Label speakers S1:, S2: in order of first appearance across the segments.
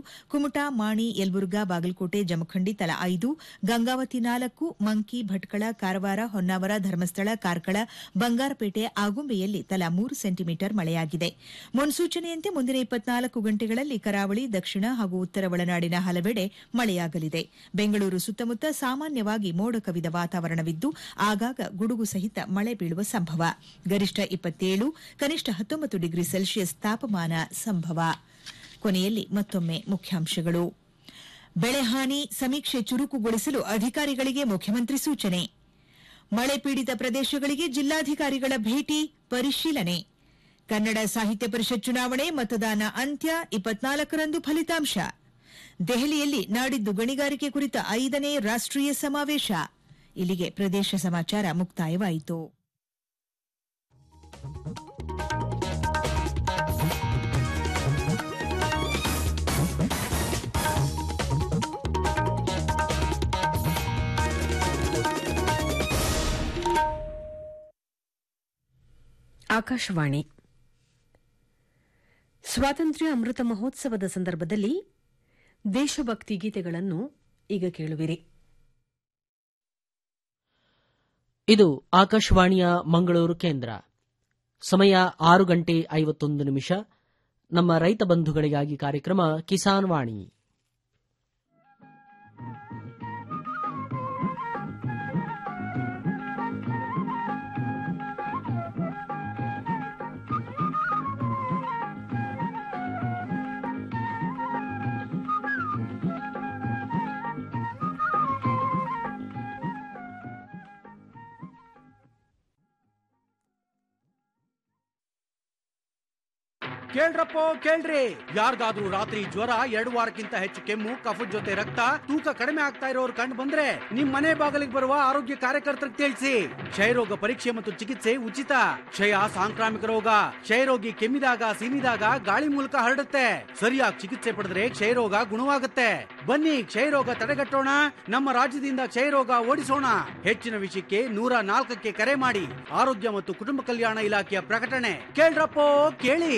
S1: ಕುಮಟಾ ಮಾಣಿ ಯಲಬುರ್ಗಾ ಬಾಗಲಕೋಟೆ ಜಮಖಂಡಿ ತಲಾ ಐದು ಗಂಗಾವತಿ ನಾಲ್ಕು ಮಂಕಿ ಭಟ್ಕಳ ಕಾರವಾರ ಹೊನ್ನಾವರ ಧರ್ಮಸ್ಥಳ ಕಾರ್ಕಳ ಬಂಗಾರಪೇಟೆ ಆಗುಂಬೆಯಲ್ಲಿ ತಲಾ ಮೂರು ಸೆಂಟಿಮೀಟರ್ ಮಳೆಯಾಗಿದೆ ಮುನ್ಸೂಚನೆಯಂತೆ ಮುಂದಿನ ಇಪ್ಪತ್ನಾಲ್ಕು ಗಂಟೆಗಳಲ್ಲಿ ಕರಾವಳಿ ದಕ್ಷಿಣ ಹಾಗೂ ಉತ್ತರ ಒಳನಾಡಿನ ಹಲವೆಡೆ ಮಳೆಯಾಗಲಿದೆ ಬೆಂಗಳೂರು ಸುತ್ತಮುತ್ತ ಸಾಮಾನ್ಯವಾಗಿ ಮೋಡ ಕವಿದ ವಾತಾವರಣವಿದ್ದು ಆಗಾಗ ಗುಡುಗು ಸಹಿತ ಮಳೆ ಬೀಳುವ ಸಂಭವ ಗರಿಷ್ಠ ಇಪ್ಪತ್ತೇಳು ಕನಿಷ್ಠ ಹತ್ತೊಂಬತ್ತು ಡಿಗ್ರಿ ಸೆಲ್ಸಿಯಸ್ ತಾಪಮಾನ ಸಂಭವ ಕೊನೆಯಲ್ಲಿ ಮತ್ತೊಮ್ಮೆ ಮುಖ್ಯಾಂಶಗಳು ಬೆಳೆಹಾನಿ ಸಮೀಕ್ಷೆ ಚುರುಕುಗೊಳಿಸಲು ಅಧಿಕಾರಿಗಳಿಗೆ ಮುಖ್ಯಮಂತ್ರಿ ಸೂಚನೆ ಮಳೆ ಪೀಡಿತ ಪ್ರದೇಶಗಳಿಗೆ ಜಿಲ್ಲಾಧಿಕಾರಿಗಳ ಭೇಟಿ ಪರಿಶೀಲನೆ ಕನ್ನಡ ಸಾಹಿತ್ಯ ಪರಿಷತ್ ಚುನಾವಣೆ ಮತದಾನ ಅಂತ್ಯ ಇಪ್ಪತ್ನಾಲ್ಕರಂದು ಫಲಿತಾಂಶ ದೆಹಲಿಯಲ್ಲಿ ನಾಡಿದ್ದು ಗಣಿಗಾರಿಕೆ ಕುರಿತ ಐದನೇ ರಾಷ್ಟೀಯ ಸಮಾವೇಶ ಇಲ್ಲಿಗೆ ಪ್ರದೇಶ ಸಮಾಚಾರ ಮುಕ್ತಾಯವಾಯಿತು
S2: ಆಕಾಶವಾಣಿ ಸ್ವಾತಂತ್ರ್ಯ ಅಮೃತ ಮಹೋತ್ಸವದ ಸಂದರ್ಭದಲ್ಲಿ ದೇಶಭಕ್ತಿ ಗೀತೆಗಳನ್ನು ಈಗ ಕೇಳುವಿರಿ
S3: ಇದು ಆಕಾಶವಾಣಿಯ ಮಂಗಳೂರು ಕೇಂದ್ರ ಸಮಯ ಆರು ಗಂಟೆ ಐವತ್ತೊಂದು ನಿಮಿಷ ನಮ್ಮ ರೈತ ಬಂಧುಗಳಿಗಾಗಿ ಕಾರ್ಯಕ್ರಮ ಕಿಸಾನ್ ವಾಣಿ
S4: ಕೇಳ್ರಪ್ಪೋ ಕೇಳ್ರಿ ಯಾರಿಗಾದ್ರೂ ರಾತ್ರಿ ಜ್ವರ ಎರಡು ವಾರಕ್ಕಿಂತ ಹೆಚ್ಚು ಕೆಮ್ಮು ಕಫದ ಜೊತೆ ರಕ್ತ ತೂಕ ಕಡಿಮೆ ಆಗ್ತಾ ಇರೋರು ಕಂಡು ಬಂದ್ರೆ ನಿಮ್ ಮನೆ ಬಾಗಿಲಿಗೆ ಬರುವ ಆರೋಗ್ಯ ಕಾರ್ಯಕರ್ತರಿಗೆ ತಿಳಿಸಿ ಕ್ಷಯರೋಗ ಪರೀಕ್ಷೆ ಮತ್ತು ಚಿಕಿತ್ಸೆ ಉಚಿತ ಕ್ಷಯ ಸಾಂಕ್ರಾಮಿಕ ರೋಗ ಕ್ಷಯರೋಗಿ ಕೆಮ್ಮಿದಾಗ ಸೀನಿದಾಗ ಗಾಳಿ ಮೂಲಕ ಹರಡುತ್ತೆ ಸರಿಯಾಗಿ ಚಿಕಿತ್ಸೆ ಪಡೆದ್ರೆ ಕ್ಷಯರೋಗ ಗುಣವಾಗುತ್ತೆ ಬನ್ನಿ ಕ್ಷಯರೋಗ ತಡೆಗಟ್ಟೋಣ ನಮ್ಮ ರಾಜ್ಯದಿಂದ ಕ್ಷಯರೋಗ ಓಡಿಸೋಣ ಹೆಚ್ಚಿನ ವಿಷಯಕ್ಕೆ ನೂರ ನಾಲ್ಕಕ್ಕೆ ಕರೆ ಮಾಡಿ ಆರೋಗ್ಯ ಮತ್ತು ಕುಟುಂಬ ಕಲ್ಯಾಣ ಇಲಾಖೆಯ ಪ್ರಕಟಣೆ ಕೇಳ್ರಪ್ಪೋ ಕೇಳಿ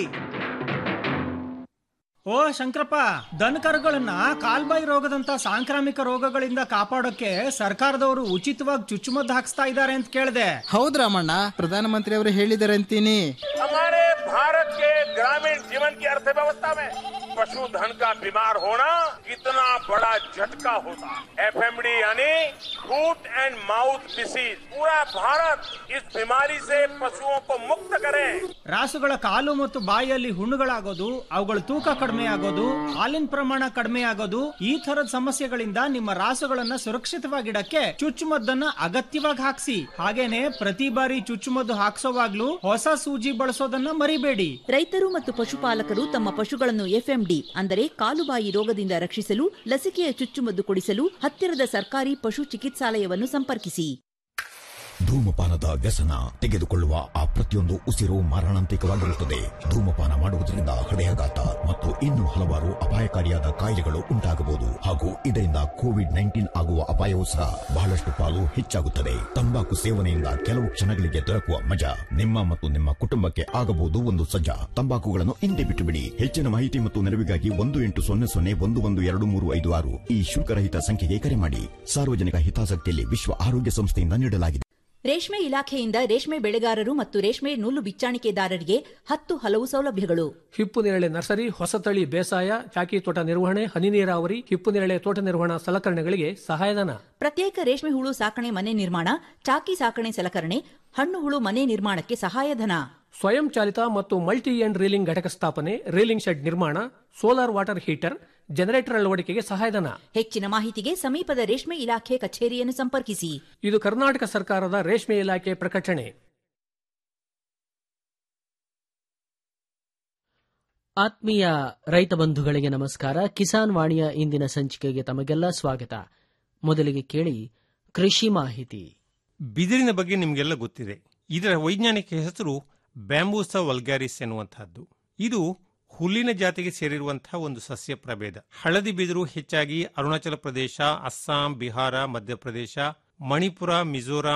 S5: ಓ ಶಂಕರಪ್ಪ ದನ ಕರುಗಳನ್ನ ಕಾಲ್ಬಾಯಿ ರೋಗದಂತ ಸಾಂಕ್ರಾಮಿಕ ರೋಗಗಳಿಂದ ಕಾಪಾಡೋಕೆ ಸರ್ಕಾರದವರು ಉಚಿತವಾಗಿ ಚುಚ್ಚುಮದ್ದು ಹಾಕ್ಸ್ತಾ ಇದ್ದಾರೆ ಅಂತ ಕೇಳಿದೆ
S6: ಹೌದ್ ರಾಮಣ್ಣ ಪ್ರಧಾನಮಂತ್ರಿ ಅವರು ಹೇಳಿದ್ದಾರೆ ಅಂತೀನಿ
S7: हमारे भारत के ग्रामीण जीवन की अर्थव्यवस्था में पशुधन का बीमार होना कितना बड़ा झटका होता है एफएमडी यानी फूट एंड माउथ डिसीज पूरा भारत इस बीमारी से पशुओं को मुक्त करे
S5: ರಾಸುಗಳ ಕಾಲು ಮತ್ತು ಬಾಯಿಯಲ್ಲಿ ಹುಣ್ಣುಗಳಾಗೋದು ಅವುಗಳ ತೂಕ ಕಡಿಮೆ ಆಗೋದು ಹಾಲಿನ ಪ್ರಮಾಣ ಕಡಿಮೆ ಆಗೋದು ಈ ತರದ ಸಮಸ್ಯೆಗಳಿಂದ ನಿಮ್ಮ ರಾಸುಗಳನ್ನ ಸುರಕ್ಷಿತವಾಗಿಡಕ್ಕೆ ಚುಚ್ಚುಮದ್ದನ್ನ ಅಗತ್ಯವಾಗಿ ಹಾಕ್ಸಿ ಹಾಗೇನೆ ಪ್ರತಿ ಬಾರಿ ಚುಚ್ಚುಮದ್ದು ಹಾಕ್ಸೋವಾಗ್ಲೂ ಹೊಸ ಸೂಜಿ ಬಳಸೋದನ್ನ ಮರಿಬೇಡಿ
S8: ರೈತರು ಮತ್ತು ಪಶುಪಾಲಕರು ತಮ್ಮ ಪಶುಗಳನ್ನು ಎಫ್ಎಂಡಿ ಅಂದರೆ ಕಾಲುಬಾಯಿ ರೋಗದಿಂದ ರಕ್ಷಿಸಲು ಲಸಿಕೆಯ ಚುಚ್ಚುಮದ್ದು ಕೊಡಿಸಲು ಹತ್ತಿರದ ಸರ್ಕಾರಿ ಪಶು ಚಿಕಿತ್ಸಾಲಯವನ್ನು ಸಂಪರ್ಕಿಸಿ
S9: ಧೂಮಪಾನದ ವ್ಯಸನ ತೆಗೆದುಕೊಳ್ಳುವ ಆ ಪ್ರತಿಯೊಂದು ಉಸಿರು ಮಾರಣಾಂತಿಕವಾಗಿರುತ್ತದೆ ಧೂಮಪಾನ ಮಾಡುವುದರಿಂದ ಹೃದಯಾಘಾತ ಮತ್ತು ಇನ್ನೂ ಹಲವಾರು ಅಪಾಯಕಾರಿಯಾದ ಕಾಯಿಲೆಗಳು ಉಂಟಾಗಬಹುದು ಹಾಗೂ ಇದರಿಂದ ಕೋವಿಡ್ ನೈನ್ಟೀನ್ ಆಗುವ ಅಪಾಯವೂ ಸಹ ಬಹಳಷ್ಟು ಪಾಲು ಹೆಚ್ಚಾಗುತ್ತದೆ ತಂಬಾಕು ಸೇವನೆಯಿಂದ ಕೆಲವು ಕ್ಷಣಗಳಿಗೆ ದೊರಕುವ ಮಜಾ ನಿಮ್ಮ ಮತ್ತು ನಿಮ್ಮ ಕುಟುಂಬಕ್ಕೆ ಆಗಬಹುದು ಒಂದು ಸಜ್ಜಾ ತಂಬಾಕುಗಳನ್ನು ಹಿಂದೆ ಬಿಟ್ಟು ಬಿಡಿ ಹೆಚ್ಚಿನ ಮಾಹಿತಿ ಮತ್ತು ನೆರವಿಗಾಗಿ ಒಂದು ಎಂಟು ಸೊನ್ನೆ ಸೊನ್ನೆ ಒಂದು ಒಂದು ಎರಡು ಮೂರು ಐದು ಆರು ಈ ಶುಲ್ಕರಹಿತ ಸಂಖ್ಯೆಗೆ ಕರೆ ಮಾಡಿ ಸಾರ್ವಜನಿಕ ಹಿತಾಸಕ್ತಿಯಲ್ಲಿ ವಿಶ್ವ ಆರೋಗ್ಯ ಸಂಸ್ಥೆಯಿಂದ ನೀಡಲಾಗಿದೆ
S8: ರೇಷ್ಮೆ ಇಲಾಖೆಯಿಂದ ರೇಷ್ಮೆ ಬೆಳೆಗಾರರು ಮತ್ತು ರೇಷ್ಮೆ ನೂಲು ಬಿಚ್ಚಾಣಿಕೆದಾರರಿಗೆ ಹತ್ತು ಹಲವು ಸೌಲಭ್ಯಗಳು
S10: ಹಿಪ್ಪು ನೇರಳೆ ನರ್ಸರಿ ಹೊಸತಳಿ ಬೇಸಾಯ ಚಾಕಿ ತೋಟ ನಿರ್ವಹಣೆ ಹನಿ ನೀರಾವರಿ ಹಿಪ್ಪು ನೇರಳೆ ತೋಟ ನಿರ್ವಹಣಾ ಸಲಕರಣೆಗಳಿಗೆ ಸಹಾಯಧನ
S8: ಪ್ರತ್ಯೇಕ ರೇಷ್ಮೆ ಹುಳು ಸಾಕಣೆ ಮನೆ ನಿರ್ಮಾಣ ಚಾಕಿ ಸಾಕಣೆ ಸಲಕರಣೆ ಹಣ್ಣು ಹುಳು ಮನೆ ನಿರ್ಮಾಣಕ್ಕೆ ಸಹಾಯಧನ
S10: ಸ್ವಯಂ ಚಾಲಿತ ಮತ್ತು ಮಲ್ಟಿ ಎಂಡ್ ರೀಲಿಂಗ್ ಘಟಕ ಸ್ಥಾಪನೆ ರೀಲಿಂಗ್ ಶೆಡ್ ನಿರ್ಮಾಣ ಸೋಲಾರ್ ವಾಟರ್ ಹೀಟರ್ ಜನರೇಟರ್ ಅಳವಡಿಕೆಗೆ ಸಹಾಯಧನ
S8: ಹೆಚ್ಚಿನ ಮಾಹಿತಿಗೆ ಸಮೀಪದ ರೇಷ್ಮೆ ಇಲಾಖೆ ಕಚೇರಿಯನ್ನು ಸಂಪರ್ಕಿಸಿ
S10: ಇದು ಕರ್ನಾಟಕ ಸರ್ಕಾರದ ರೇಷ್ಮೆ ಇಲಾಖೆ ಪ್ರಕಟಣೆ
S3: ಆತ್ಮೀಯ ರೈತ ಬಂಧುಗಳಿಗೆ ನಮಸ್ಕಾರ ಕಿಸಾನ್ ವಾಣಿಯ ಇಂದಿನ ಸಂಚಿಕೆಗೆ ತಮಗೆಲ್ಲ ಸ್ವಾಗತ ಮೊದಲಿಗೆ ಕೇಳಿ ಕೃಷಿ ಮಾಹಿತಿ
S11: ಬಿದಿರಿನ ಬಗ್ಗೆ ನಿಮಗೆಲ್ಲ ಗೊತ್ತಿದೆ ಇದರ ವೈಜ್ಞಾನಿಕ ಹೆಸರು ಬ್ಯಾಂಬೂಸ ವಲ್ಗ್ಯಾರಿಸ್ ಎನ್ನುವಂತಹದ್ದು ಇದು ಹುಲ್ಲಿನ ಜಾತಿಗೆ ಸೇರಿರುವಂತಹ ಒಂದು ಸಸ್ಯ ಪ್ರಭೇದ ಹಳದಿ ಬಿದಿರು ಹೆಚ್ಚಾಗಿ ಅರುಣಾಚಲ ಪ್ರದೇಶ ಅಸ್ಸಾಂ ಬಿಹಾರ ಮಧ್ಯಪ್ರದೇಶ ಮಣಿಪುರ ಮಿಜೋರಾಂ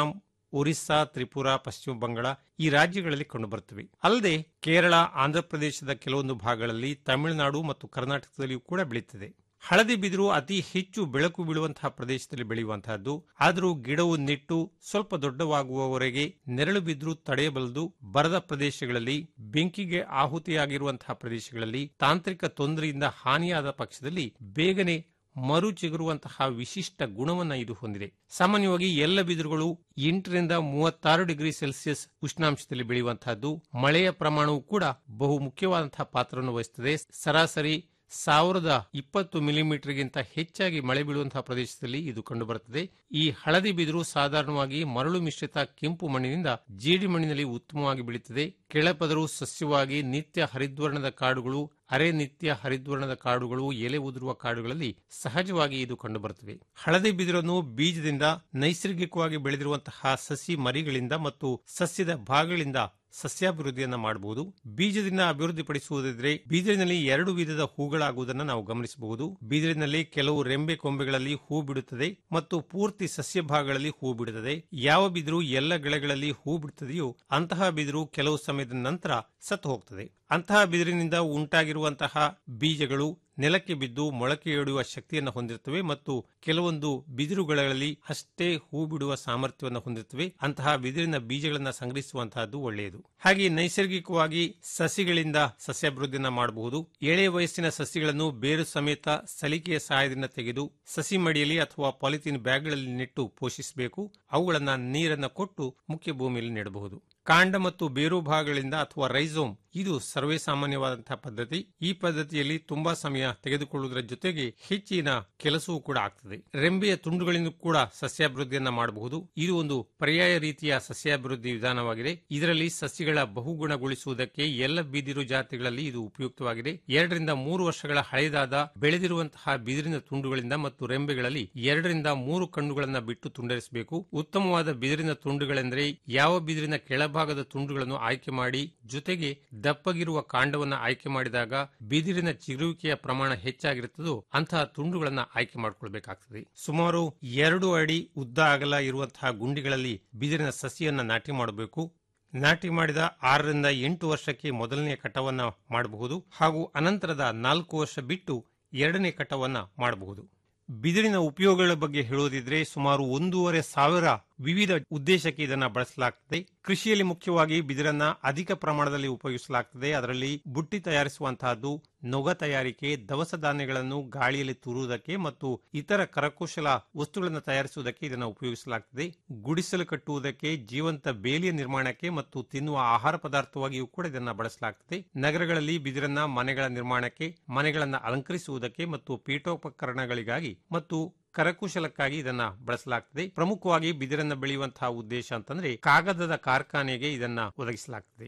S11: ಒರಿಸ್ಸಾ ತ್ರಿಪುರಾ ಪಶ್ಚಿಮ ಬಂಗಾಳ ಈ ರಾಜ್ಯಗಳಲ್ಲಿ ಕಂಡುಬರುತ್ತವೆ ಅಲ್ಲದೆ ಕೇರಳ ಆಂಧ್ರಪ್ರದೇಶದ ಕೆಲವೊಂದು ಭಾಗಗಳಲ್ಲಿ ತಮಿಳುನಾಡು ಮತ್ತು ಕರ್ನಾಟಕದಲ್ಲಿಯೂ ಕೂಡ ಬೆಳೆಯುತ್ತದೆ ಹಳದಿ ಬಿದಿರು ಅತಿ ಹೆಚ್ಚು ಬೆಳಕು ಬೀಳುವಂತಹ ಪ್ರದೇಶದಲ್ಲಿ ಬೆಳೆಯುವಂತಹದ್ದು ಆದರೂ ಗಿಡವು ನೆಟ್ಟು ಸ್ವಲ್ಪ ದೊಡ್ಡವಾಗುವವರೆಗೆ ನೆರಳು ಬಿದ್ದರೂ ತಡೆಯಬಲ್ಲದು ಬರದ ಪ್ರದೇಶಗಳಲ್ಲಿ ಬೆಂಕಿಗೆ ಆಹುತಿಯಾಗಿರುವಂತಹ ಪ್ರದೇಶಗಳಲ್ಲಿ ತಾಂತ್ರಿಕ ತೊಂದರೆಯಿಂದ ಹಾನಿಯಾದ ಪಕ್ಷದಲ್ಲಿ ಬೇಗನೆ ಮರು ಚಿಗುರುವಂತಹ ವಿಶಿಷ್ಟ ಗುಣವನ್ನ ಇದು ಹೊಂದಿದೆ ಸಾಮಾನ್ಯವಾಗಿ ಎಲ್ಲ ಬಿದಿರುಗಳು ಎಂಟರಿಂದ ಮೂವತ್ತಾರು ಡಿಗ್ರಿ ಸೆಲ್ಸಿಯಸ್ ಉಷ್ಣಾಂಶದಲ್ಲಿ ಬೆಳೆಯುವಂತಹದ್ದು ಮಳೆಯ ಪ್ರಮಾಣವು ಕೂಡ ಬಹು ಮುಖ್ಯವಾದಂತಹ ಪಾತ್ರವನ್ನು ವಹಿಸುತ್ತದೆ ಸರಾಸರಿ ಸಾವಿರದ ಇಪ್ಪತ್ತು ಮಿಲಿಮೀಟರ್ಗಿಂತ ಹೆಚ್ಚಾಗಿ ಮಳೆ ಬೀಳುವಂತಹ ಪ್ರದೇಶದಲ್ಲಿ ಇದು ಕಂಡುಬರುತ್ತದೆ ಈ ಹಳದಿ ಬಿದಿರು ಸಾಧಾರಣವಾಗಿ ಮರಳು ಮಿಶ್ರಿತ ಕೆಂಪು ಮಣ್ಣಿನಿಂದ ಜೇಡಿ ಮಣ್ಣಿನಲ್ಲಿ ಉತ್ತಮವಾಗಿ ಬೆಳೆಯುತ್ತದೆ ಕೆಳಪದರು ಸಸ್ಯವಾಗಿ ನಿತ್ಯ ಹರಿದ್ವರ್ಣದ ಕಾಡುಗಳು ಅರೆ ನಿತ್ಯ ಹರಿದ್ವರ್ಣದ ಕಾಡುಗಳು ಎಲೆ ಉದುರುವ ಕಾಡುಗಳಲ್ಲಿ ಸಹಜವಾಗಿ ಇದು ಕಂಡುಬರುತ್ತವೆ ಹಳದಿ ಬಿದಿರನ್ನು ಬೀಜದಿಂದ ನೈಸರ್ಗಿಕವಾಗಿ ಬೆಳೆದಿರುವಂತಹ ಸಸಿ ಮರಿಗಳಿಂದ ಮತ್ತು ಸಸ್ಯದ ಭಾಗಗಳಿಂದ ಸಸ್ಯಾಭಿವೃದ್ಧಿಯನ್ನ ಮಾಡಬಹುದು ಬೀಜದಿಂದ ಅಭಿವೃದ್ಧಿಪಡಿಸುವುದಿದ್ರೆ ಬೀಜರಿನಲ್ಲಿ ಎರಡು ವಿಧದ ಹೂಗಳಾಗುವುದನ್ನು ನಾವು ಗಮನಿಸಬಹುದು ಬೀಜರಿನಲ್ಲಿ ಕೆಲವು ರೆಂಬೆ ಕೊಂಬೆಗಳಲ್ಲಿ ಹೂ ಬಿಡುತ್ತದೆ ಮತ್ತು ಪೂರ್ತಿ ಸಸ್ಯ ಭಾಗಗಳಲ್ಲಿ ಹೂ ಬಿಡುತ್ತದೆ ಯಾವ ಬಿದಿರು ಎಲ್ಲ ಗೆಳೆಗಳಲ್ಲಿ ಹೂ ಬಿಡುತ್ತದೆಯೋ ಅಂತಹ ಬಿದಿರು ಕೆಲವು ಸಮಯದ ನಂತರ ಸತ್ತು ಹೋಗ್ತದೆ ಅಂತಹ ಬಿದಿರಿನಿಂದ ಉಂಟಾಗಿರುವಂತಹ ಬೀಜಗಳು ನೆಲಕ್ಕೆ ಬಿದ್ದು ಮೊಳಕೆಯೊಡೆಯುವ ಶಕ್ತಿಯನ್ನು ಹೊಂದಿರುತ್ತವೆ ಮತ್ತು ಕೆಲವೊಂದು ಬಿದಿರುಗಳಲ್ಲಿ ಅಷ್ಟೇ ಹೂ ಬಿಡುವ ಸಾಮರ್ಥ್ಯವನ್ನು ಹೊಂದಿರುತ್ತವೆ ಅಂತಹ ಬಿದಿರಿನ ಬೀಜಗಳನ್ನು ಸಂಗ್ರಹಿಸುವಂತಹದ್ದು ಒಳ್ಳೆಯದು ಹಾಗೆ ನೈಸರ್ಗಿಕವಾಗಿ ಸಸಿಗಳಿಂದ ಸಸ್ಯಾಭಿವೃದ್ಧಿಯನ್ನ ಮಾಡಬಹುದು ಎಳೆಯ ವಯಸ್ಸಿನ ಸಸಿಗಳನ್ನು ಬೇರು ಸಮೇತ ಸಲಿಕೆಯ ಸಹಾಯದಿಂದ ತೆಗೆದು ಸಸಿ ಮಡಿಯಲ್ಲಿ ಅಥವಾ ಪಾಲಿಥೀನ್ ಬ್ಯಾಗ್ಗಳಲ್ಲಿ ನೆಟ್ಟು ಪೋಷಿಸಬೇಕು ಅವುಗಳನ್ನ ನೀರನ್ನ ಕೊಟ್ಟು ಮುಖ್ಯ ಭೂಮಿಯಲ್ಲಿ ನೆಡಬಹುದು ಕಾಂಡ ಮತ್ತು ಬೇರು ಭಾಗಗಳಿಂದ ಅಥವಾ ರೈಸೋಮ್ ಇದು ಸರ್ವೇ ಸಾಮಾನ್ಯವಾದಂತಹ ಪದ್ಧತಿ ಈ ಪದ್ಧತಿಯಲ್ಲಿ ತುಂಬಾ ಸಮಯ ತೆಗೆದುಕೊಳ್ಳುವುದರ ಜೊತೆಗೆ ಹೆಚ್ಚಿನ ಕೆಲಸವೂ ಕೂಡ ಆಗ್ತದೆ ರೆಂಬೆಯ ತುಂಡುಗಳಿಂದ ಕೂಡ ಸಸ್ಯಾಭಿವೃದ್ಧಿಯನ್ನ ಮಾಡಬಹುದು ಇದು ಒಂದು ಪರ್ಯಾಯ ರೀತಿಯ ಸಸ್ಯಾಭಿವೃದ್ಧಿ ವಿಧಾನವಾಗಿದೆ ಇದರಲ್ಲಿ ಸಸ್ಯಗಳ ಬಹುಗುಣಗೊಳಿಸುವುದಕ್ಕೆ ಎಲ್ಲ ಬಿದಿರು ಜಾತಿಗಳಲ್ಲಿ ಇದು ಉಪಯುಕ್ತವಾಗಿದೆ ಎರಡರಿಂದ ಮೂರು ವರ್ಷಗಳ ಹಳೆಯದಾದ ಬೆಳೆದಿರುವಂತಹ ಬಿದಿರಿನ ತುಂಡುಗಳಿಂದ ಮತ್ತು ರೆಂಬೆಗಳಲ್ಲಿ ಎರಡರಿಂದ ಮೂರು ಕಣ್ಣುಗಳನ್ನ ಬಿಟ್ಟು ತುಂಡರಿಸಬೇಕು ಉತ್ತಮವಾದ ಬಿದಿರಿನ ತುಂಡುಗಳೆಂದರೆ ಯಾವ ಬಿದಿರಿನ ಕೆಳಭಾಗದ ತುಂಡುಗಳನ್ನು ಆಯ್ಕೆ ಮಾಡಿ ಜೊತೆಗೆ ದಪ್ಪಗಿರುವ ಕಾಂಡವನ್ನು ಆಯ್ಕೆ ಮಾಡಿದಾಗ ಬಿದಿರಿನ ಚಿಗುರುವಿಕೆಯ ಪ್ರಮಾಣ ಹೆಚ್ಚಾಗಿರುತ್ತದೋ ಅಂತಹ ತುಂಡುಗಳನ್ನ ಆಯ್ಕೆ ಮಾಡಿಕೊಳ್ಬೇಕಾಗ್ತದೆ ಸುಮಾರು ಎರಡು ಅಡಿ ಉದ್ದ ಅಗಲ ಇರುವಂತಹ ಗುಂಡಿಗಳಲ್ಲಿ ಬಿದಿರಿನ ಸಸಿಯನ್ನ ನಾಟಿ ಮಾಡಬೇಕು ನಾಟಿ ಮಾಡಿದ ಆರರಿಂದ ಎಂಟು ವರ್ಷಕ್ಕೆ ಮೊದಲನೆಯ ಕಟವನ್ನ ಮಾಡಬಹುದು ಹಾಗೂ ಅನಂತರದ ನಾಲ್ಕು ವರ್ಷ ಬಿಟ್ಟು ಎರಡನೇ ಕಟವನ್ನ ಮಾಡಬಹುದು ಬಿದಿರಿನ ಉಪಯೋಗಗಳ ಬಗ್ಗೆ ಹೇಳುವುದಿದ್ರೆ ಸುಮಾರು ಒಂದೂವರೆ ಸಾವಿರ ವಿವಿಧ ಉದ್ದೇಶಕ್ಕೆ ಇದನ್ನ ಬಳಸಲಾಗ್ತದೆ ಕೃಷಿಯಲ್ಲಿ ಮುಖ್ಯವಾಗಿ ಬಿದಿರನ್ನ ಅಧಿಕ ಪ್ರಮಾಣದಲ್ಲಿ ಉಪಯೋಗಿಸಲಾಗ್ತದೆ ಅದರಲ್ಲಿ ಬುಟ್ಟಿ ತಯಾರಿಸುವಂತಹದ್ದು ನೊಗ ತಯಾರಿಕೆ ದವಸ ಧಾನ್ಯಗಳನ್ನು ಗಾಳಿಯಲ್ಲಿ ತೂರುವುದಕ್ಕೆ ಮತ್ತು ಇತರ ಕರಕುಶಲ ವಸ್ತುಗಳನ್ನು ತಯಾರಿಸುವುದಕ್ಕೆ ಇದನ್ನು ಉಪಯೋಗಿಸಲಾಗ್ತದೆ ಗುಡಿಸಲು ಕಟ್ಟುವುದಕ್ಕೆ ಜೀವಂತ ಬೇಲಿಯ ನಿರ್ಮಾಣಕ್ಕೆ ಮತ್ತು ತಿನ್ನುವ ಆಹಾರ ಪದಾರ್ಥವಾಗಿಯೂ ಕೂಡ ಇದನ್ನ ಬಳಸಲಾಗ್ತದೆ ನಗರಗಳಲ್ಲಿ ಬಿದಿರನ್ನ ಮನೆಗಳ ನಿರ್ಮಾಣಕ್ಕೆ ಮನೆಗಳನ್ನು ಅಲಂಕರಿಸುವುದಕ್ಕೆ ಮತ್ತು ಪೀಠೋಪಕರಣಗಳಿಗಾಗಿ ಮತ್ತು ಕರಕುಶಲಕ್ಕಾಗಿ ಇದನ್ನ ಬಳಸಲಾಗ್ತದೆ ಪ್ರಮುಖವಾಗಿ ಬಿದಿರನ್ನ ಬೆಳೆಯುವಂತಹ ಉದ್ದೇಶ ಅಂತಂದ್ರೆ ಕಾಗದದ ಕಾರ್ಖಾನೆಗೆ ಇದನ್ನ ಒದಗಿಸಲಾಗ್ತದೆ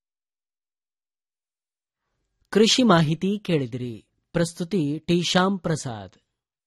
S3: ಕೃಷಿ ಮಾಹಿತಿ ಕೇಳಿದಿರಿ ಪ್ರಸ್ತುತಿ ಟಿ ಶ್ಯಾಮ್ ಪ್ರಸಾದ್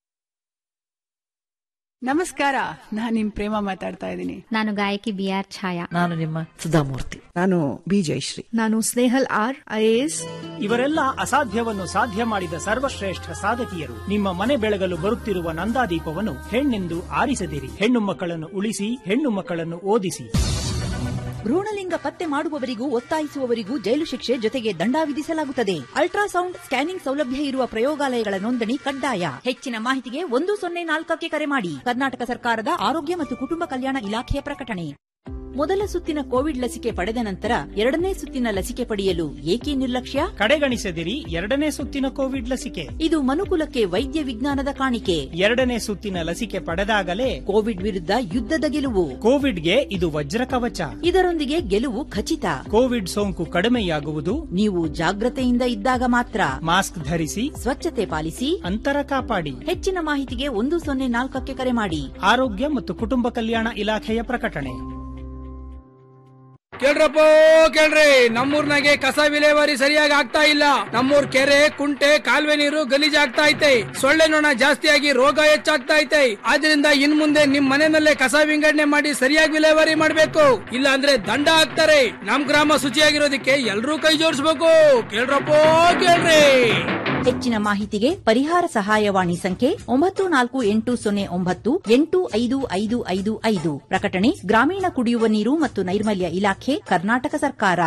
S12: ನಮಸ್ಕಾರ ನಾನು ನಿಮ್ ಪ್ರೇಮ ಮಾತಾಡ್ತಾ ಇದ್ದೀನಿ
S13: ನಾನು ಗಾಯಕಿ ಬಿ ಆರ್ ಛಾಯಾ
S14: ನಾನು ನಿಮ್ಮ ಸುಧಾಮೂರ್ತಿ
S15: ನಾನು ಬಿ ಜಯಶ್ರೀ
S16: ನಾನು ಸ್ನೇಹಲ್ ಆರ್ ಐಎಎಸ್
S5: ಇವರೆಲ್ಲ ಅಸಾಧ್ಯವನ್ನು ಸಾಧ್ಯ ಮಾಡಿದ ಸರ್ವಶ್ರೇಷ್ಠ ಸಾಧಕಿಯರು ನಿಮ್ಮ ಮನೆ ಬೆಳಗಲು ಬರುತ್ತಿರುವ ನಂದಾದೀಪವನ್ನು ಹೆಣ್ಣೆಂದು ಆರಿಸದಿರಿ ಹೆಣ್ಣು ಮಕ್ಕಳನ್ನು ಉಳಿಸಿ ಹೆಣ್ಣು ಮಕ್ಕಳನ್ನು ಓದಿಸಿ
S8: ಭ್ರೂಣಲಿಂಗ ಪತ್ತೆ ಮಾಡುವವರಿಗೂ ಒತ್ತಾಯಿಸುವವರಿಗೂ ಜೈಲು ಶಿಕ್ಷೆ ಜೊತೆಗೆ ದಂಡ ವಿಧಿಸಲಾಗುತ್ತದೆ ಅಲ್ಟ್ರಾಸೌಂಡ್ ಸ್ಕ್ಯಾನಿಂಗ್ ಸೌಲಭ್ಯ ಇರುವ ಪ್ರಯೋಗಾಲಯಗಳ ನೋಂದಣಿ ಕಡ್ಡಾಯ ಹೆಚ್ಚಿನ ಮಾಹಿತಿಗೆ ಒಂದು ಸೊನ್ನೆ ನಾಲ್ಕಕ್ಕೆ ಕರೆ ಮಾಡಿ ಕರ್ನಾಟಕ ಸರ್ಕಾರದ ಆರೋಗ್ಯ ಮತ್ತು ಕುಟುಂಬ ಕಲ್ಯಾಣ ಇಲಾಖೆಯ ಪ್ರಕಟಣೆ ಮೊದಲ ಸುತ್ತಿನ ಕೋವಿಡ್ ಲಸಿಕೆ ಪಡೆದ ನಂತರ ಎರಡನೇ ಸುತ್ತಿನ ಲಸಿಕೆ ಪಡೆಯಲು ಏಕೆ ನಿರ್ಲಕ್ಷ್ಯ
S5: ಕಡೆಗಣಿಸದಿರಿ ಎರಡನೇ ಸುತ್ತಿನ ಕೋವಿಡ್ ಲಸಿಕೆ
S8: ಇದು ಮನುಕುಲಕ್ಕೆ ವೈದ್ಯ ವಿಜ್ಞಾನದ ಕಾಣಿಕೆ
S5: ಎರಡನೇ ಸುತ್ತಿನ ಲಸಿಕೆ ಪಡೆದಾಗಲೇ
S8: ಕೋವಿಡ್ ವಿರುದ್ಧ ಯುದ್ಧದ ಗೆಲುವು
S5: ಕೋವಿಡ್ಗೆ ಇದು ವಜ್ರ ಕವಚ
S8: ಇದರೊಂದಿಗೆ ಗೆಲುವು ಖಚಿತ
S5: ಕೋವಿಡ್ ಸೋಂಕು ಕಡಿಮೆಯಾಗುವುದು
S8: ನೀವು ಜಾಗ್ರತೆಯಿಂದ ಇದ್ದಾಗ ಮಾತ್ರ
S5: ಮಾಸ್ಕ್ ಧರಿಸಿ
S8: ಸ್ವಚ್ಛತೆ ಪಾಲಿಸಿ
S5: ಅಂತರ ಕಾಪಾಡಿ
S8: ಹೆಚ್ಚಿನ ಮಾಹಿತಿಗೆ ಒಂದು ಸೊನ್ನೆ ನಾಲ್ಕಕ್ಕೆ ಕರೆ ಮಾಡಿ
S5: ಆರೋಗ್ಯ ಮತ್ತು ಕುಟುಂಬ ಕಲ್ಯಾಣ ಇಲಾಖೆಯ ಪ್ರಕಟಣೆ
S14: ಕೇಳ್ರಪ್ಪ ಕೇಳ್ರಿ ನಮ್ಮೂರ್ನಾಗೆ ಕಸ ವಿಲೇವಾರಿ ಸರಿಯಾಗಿ ಆಗ್ತಾ ಇಲ್ಲ ನಮ್ಮೂರ್ ಕೆರೆ ಕುಂಟೆ ಕಾಲುವೆ ನೀರು ಗಲೀಜಾಗ್ತಾ ಐತೆ ಸೊಳ್ಳೆ ನೊಣ ಜಾಸ್ತಿಯಾಗಿ ರೋಗ ಹೆಚ್ಚಾಗ್ತಾ ಐತೆ ಆದ್ರಿಂದ ಇನ್ ಮುಂದೆ ನಿಮ್ ಮನೆಯಲ್ಲೇ ಕಸ ವಿಂಗಡಣೆ ಮಾಡಿ ಸರಿಯಾಗಿ ವಿಲೇವಾರಿ ಮಾಡ್ಬೇಕು ಇಲ್ಲ ಅಂದ್ರೆ ದಂಡ ಹಾಕ್ತಾರೆ ನಮ್ ಗ್ರಾಮ ಶುಚಿಯಾಗಿರೋದಕ್ಕೆ ಎಲ್ರೂ ಕೈ ಜೋಡಿಸ್ಬೇಕು ಕೇಳ್ರಪ್ಪ ಕೇಳ್ರಿ
S8: ಹೆಚ್ಚಿನ ಮಾಹಿತಿಗೆ ಪರಿಹಾರ ಸಹಾಯವಾಣಿ ಸಂಖ್ಯೆ ಒಂಬತ್ತು ನಾಲ್ಕು ಎಂಟು ಸೊನ್ನೆ ಒಂಬತ್ತು ಎಂಟು ಐದು ಐದು ಐದು ಐದು ಪ್ರಕಟಣೆ ಗ್ರಾಮೀಣ ಕುಡಿಯುವ ನೀರು ಮತ್ತು ನೈರ್ಮಲ್ಯ ಇಲಾಖೆ ಕರ್ನಾಟಕ ಸರ್ಕಾರ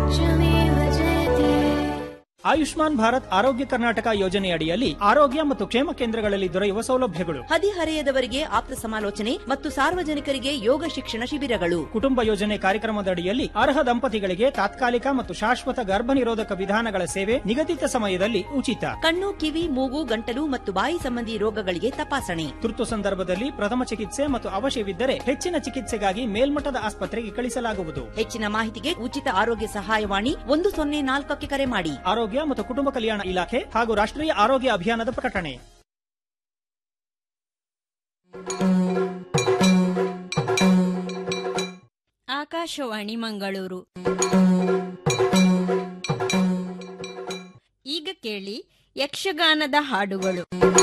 S5: ಆಯುಷ್ಮಾನ್ ಭಾರತ್ ಆರೋಗ್ಯ ಕರ್ನಾಟಕ ಯೋಜನೆಯಡಿಯಲ್ಲಿ ಆರೋಗ್ಯ ಮತ್ತು ಕ್ಷೇಮ ಕೇಂದ್ರಗಳಲ್ಲಿ ದೊರೆಯುವ ಸೌಲಭ್ಯಗಳು
S8: ಹದಿಹರೆಯದವರಿಗೆ ಆಪ್ತ ಸಮಾಲೋಚನೆ ಮತ್ತು ಸಾರ್ವಜನಿಕರಿಗೆ ಯೋಗ ಶಿಕ್ಷಣ ಶಿಬಿರಗಳು
S5: ಕುಟುಂಬ ಯೋಜನೆ ಕಾರ್ಯಕ್ರಮದಡಿಯಲ್ಲಿ ಅರ್ಹ ದಂಪತಿಗಳಿಗೆ ತಾತ್ಕಾಲಿಕ ಮತ್ತು ಶಾಶ್ವತ ಗರ್ಭ ನಿರೋಧಕ ವಿಧಾನಗಳ ಸೇವೆ ನಿಗದಿತ ಸಮಯದಲ್ಲಿ ಉಚಿತ
S8: ಕಣ್ಣು ಕಿವಿ ಮೂಗು ಗಂಟಲು ಮತ್ತು ಬಾಯಿ ಸಂಬಂಧಿ ರೋಗಗಳಿಗೆ ತಪಾಸಣೆ
S5: ತುರ್ತು ಸಂದರ್ಭದಲ್ಲಿ ಪ್ರಥಮ ಚಿಕಿತ್ಸೆ ಮತ್ತು ಅವಶ್ಯವಿದ್ದರೆ ಹೆಚ್ಚಿನ ಚಿಕಿತ್ಸೆಗಾಗಿ ಮೇಲ್ಮಟ್ಟದ ಆಸ್ಪತ್ರೆಗೆ ಕಳಿಸಲಾಗುವುದು
S8: ಹೆಚ್ಚಿನ ಮಾಹಿತಿಗೆ ಉಚಿತ ಆರೋಗ್ಯ ಸಹಾಯವಾಣಿ ಒಂದು ಸೊನ್ನೆ ನಾಲ್ಕಕ್ಕೆ ಕರೆ ಮಾಡಿ
S5: ಆರೋಗ್ಯ ಮತ್ತು ಕುಟುಂಬ ಕಲ್ಯಾಣ ಇಲಾಖೆ ಹಾಗೂ ರಾಷ್ಟ್ರೀಯ ಆರೋಗ್ಯ ಅಭಿಯಾನದ ಪ್ರಕಟಣೆ
S15: ಆಕಾಶವಾಣಿ ಮಂಗಳೂರು ಈಗ ಕೇಳಿ ಯಕ್ಷಗಾನದ ಹಾಡುಗಳು